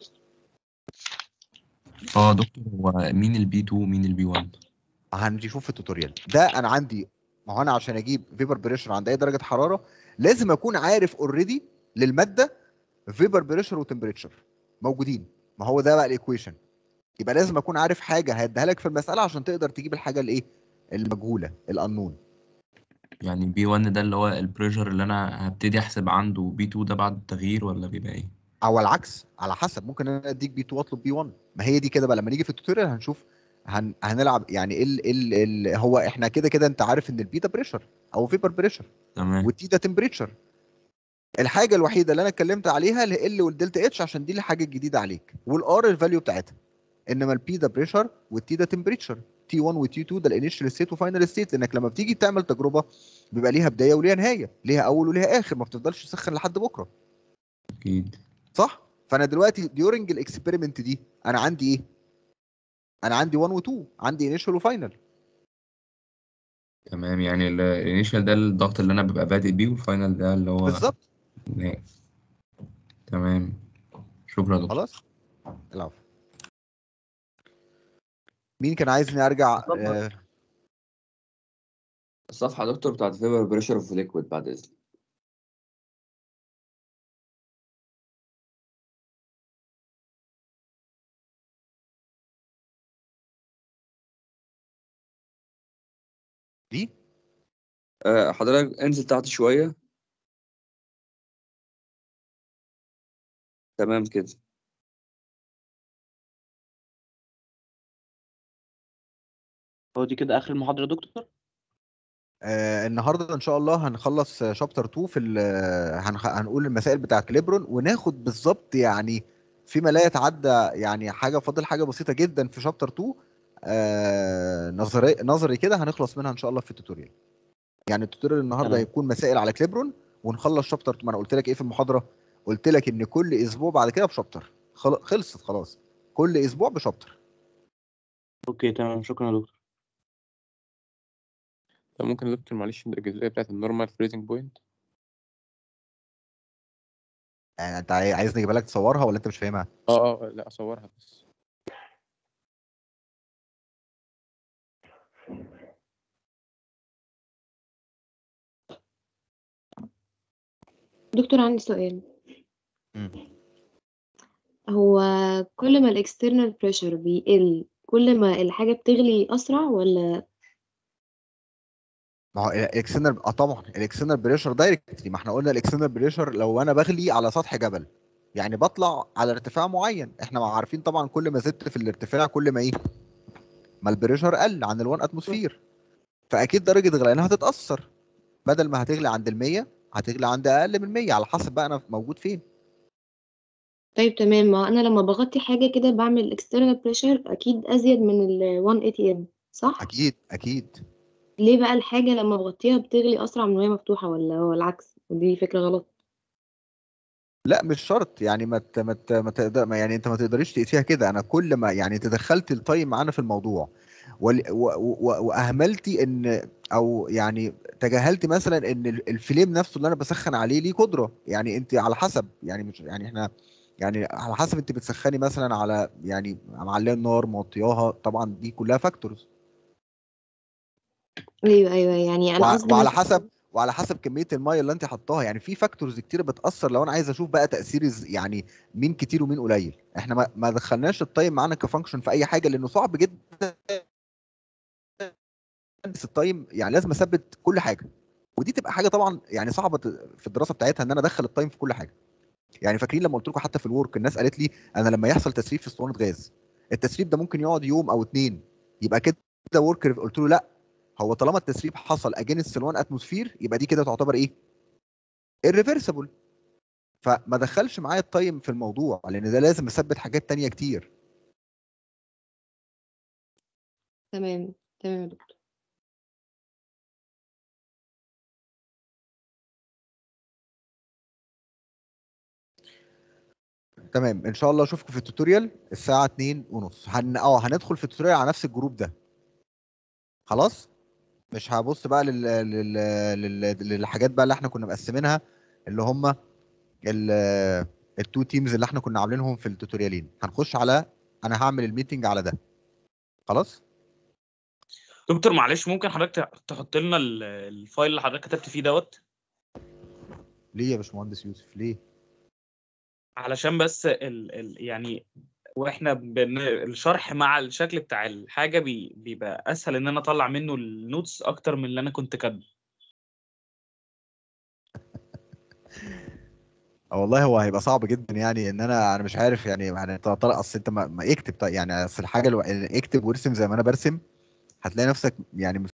اه دكتور هو مين البي 2 ومين البي 1 هنشوف في التوتوريال ده انا عندي ما هو انا عشان اجيب فيبر بريشر عند اي درجه حراره لازم اكون عارف اوريدي للماده فيبر بريشر وتمبريتشر موجودين ما هو ده بقى الايكويشن يبقى لازم اكون عارف حاجه هيديها لك في المساله عشان تقدر تجيب الحاجه الايه المجهوله الانون يعني بي 1 ده اللي هو البريشر اللي انا هبتدي احسب عنده بي 2 ده بعد التغيير ولا بيبقى ايه او العكس على حسب ممكن انا اديك بي 2 واطلب بي 1 ما هي دي كده بقى لما نيجي في التوتوريال هنشوف هن... هنلعب يعني ايه ال... ال... ال... هو احنا كده كده انت عارف ان البي ده بريشر او فيبر بريشر تمام والتي ده تمبريتشر الحاجه الوحيده اللي انا اتكلمت عليها ال والدلتا اتش عشان دي الحاجه الجديده عليك والار الفاليو بتاعتها انما البي ده بريشر والتي ده تمبريتشر تي 1 وتي 2 ده الانيشال ستيت وفاينل ستيت لانك لما بتيجي تعمل تجربه بيبقى ليها بدايه وليها نهايه ليها اول وليها اخر ما بتفضلش تسخن لحد بكره اكيد صح فانا دلوقتي ديورنج الاكسبيرمنت دي انا عندي ايه انا عندي 1 و2 عندي انيشال وفاينل تمام يعني الانيشال ده الضغط اللي انا ببقى بادئ بيه والفاينل ده اللي هو بالظبط النهائي. تمام شكرا يا دكتور خلاص العفو مين كان عايزني ارجع آه الصفحة يا دكتور بتاعت فيبر بريشر اوف ليكويد بعد اذنك دي آه، حضرتك انزل تحت شوية تمام كده هو دي كده اخر المحاضره يا دكتور آه النهارده ان شاء الله هنخلص شابتر 2 في ال- هنخ... هنقول المسائل بتاع كليبرون وناخد بالظبط يعني فيما لا يتعدى يعني حاجه فاضل حاجه بسيطه جدا في شابتر 2 آه نظري نظري كده هنخلص منها ان شاء الله في التوتوريال يعني التوتوريال النهارده تمام. هيكون مسائل على كليبرون ونخلص شابتر 2 ما انا قلت لك ايه في المحاضره قلت لك ان كل اسبوع بعد كده بشابتر خل... خلصت خلاص كل اسبوع بشابتر اوكي تمام شكرا يا دكتور طب ممكن يا دكتور معلش الجزئية بتاعت النورمال فريزنج بوينت يعني انت عاي- عايزني اجيبها لك تصورها ولا انت مش فاهمها اه اه لا اصورها بس دكتور عندي سؤال مم. هو كل ما الاكسترنال بريشر بيقل كل ما الحاجة بتغلي أسرع ولا ما هو الاكسترنال اه طبعا الاكسترنال بريشر دايركتلي ما احنا قلنا الاكسترنال بريشر لو انا بغلي على سطح جبل يعني بطلع على ارتفاع معين احنا عارفين طبعا كل ما زدت في الارتفاع كل ما ايه ما البريشر قل عن ال1 اتموسفير فاكيد درجه غليانها هتتاثر بدل ما هتغلي عند ال100 هتغلي عند اقل من 100 على حسب بقى انا موجود فين طيب تمام ما أنا لما بغطي حاجة كده بعمل external pressure أكيد أزيد من ال 1 atm صح؟ اكيد اكيد ليه بقى الحاجة لما بغطيها بتغلي أسرع من وهي مفتوحة ولا هو العكس ودي فكرة غلط لا مش شرط يعني ما ت- ما ت- ما تقدر ما يعني انت ما تقدريش تقيسيها كده انا كل ما يعني انت دخلت التايم معانا في الموضوع وال- و- و- واهملتي ان او يعني تجاهلتي مثلا ان ال- الفليم نفسه اللي انا بسخن عليه ليه قدره يعني انت على حسب يعني مش يعني احنا يعني على حسب انت بتسخني مثلا على يعني معليه النار موطياها طبعا دي كلها فاكتورز أيوه أيوه يعني أنا وع- قصدي وعلى مثلا حسب وعلى حسب كميه الميه اللي انت حطاها يعني في فاكتورز كتير بتاثر لو انا عايز اشوف بقى تاثير الز- يعني مين كتير ومين قليل احنا ما, ما دخلناش التايم معانا كفانكشن في اي حاجه لانه صعب جدا بس التايم يعني لازم اثبت كل حاجه ودي تبقى حاجه طبعا يعني صعبه ت- في الدراسه بتاعتها ان انا ادخل التايم في كل حاجه يعني فاكرين لما قلت لكم حتى في الورك الناس قالت لي انا لما يحصل تسريب في اسطوانه غاز التسريب ده ممكن يقعد يوم او اتنين يبقى كده ورك قلت له لا هو طالما التسريب حصل اجينست ال1 اتموسفير يبقى دي كده تعتبر ايه irreversible فما دخلش معايا التايم في الموضوع لان ده لازم اثبت حاجات تانية كتير تمام تمام يا دكتور تمام ان شاء الله اشوفكم في التوتوريال الساعه 2 ونص هن اه هندخل في التوتوريال على نفس الجروب ده خلاص مش هبص بقى لل... لل... لل... للحاجات بقى اللي احنا كنا مقسمينها اللي هم ال... التو تيمز اللي احنا كنا عاملينهم في التوتوريالين هنخش على انا هعمل الميتنج على ده خلاص دكتور معلش ممكن حضرتك تحط لنا ال- الفايل اللي حضرتك كتبت فيه دوت ليه يا باشمهندس يوسف ليه علشان بس ال ال يعني واحنا بن الشرح مع الشكل بتاع الحاجه بي بيبقى اسهل ان انا اطلع منه النوتس اكتر من اللي انا كنت كاتبه اه والله هو هيبقى صعب جدا يعني ان انا انا مش عارف يعني يعني انت طارق اصل انت ما, ما اكتب طيب يعني اصل الحاجه الو... اكتب وارسم زي ما انا برسم هتلاقي نفسك يعني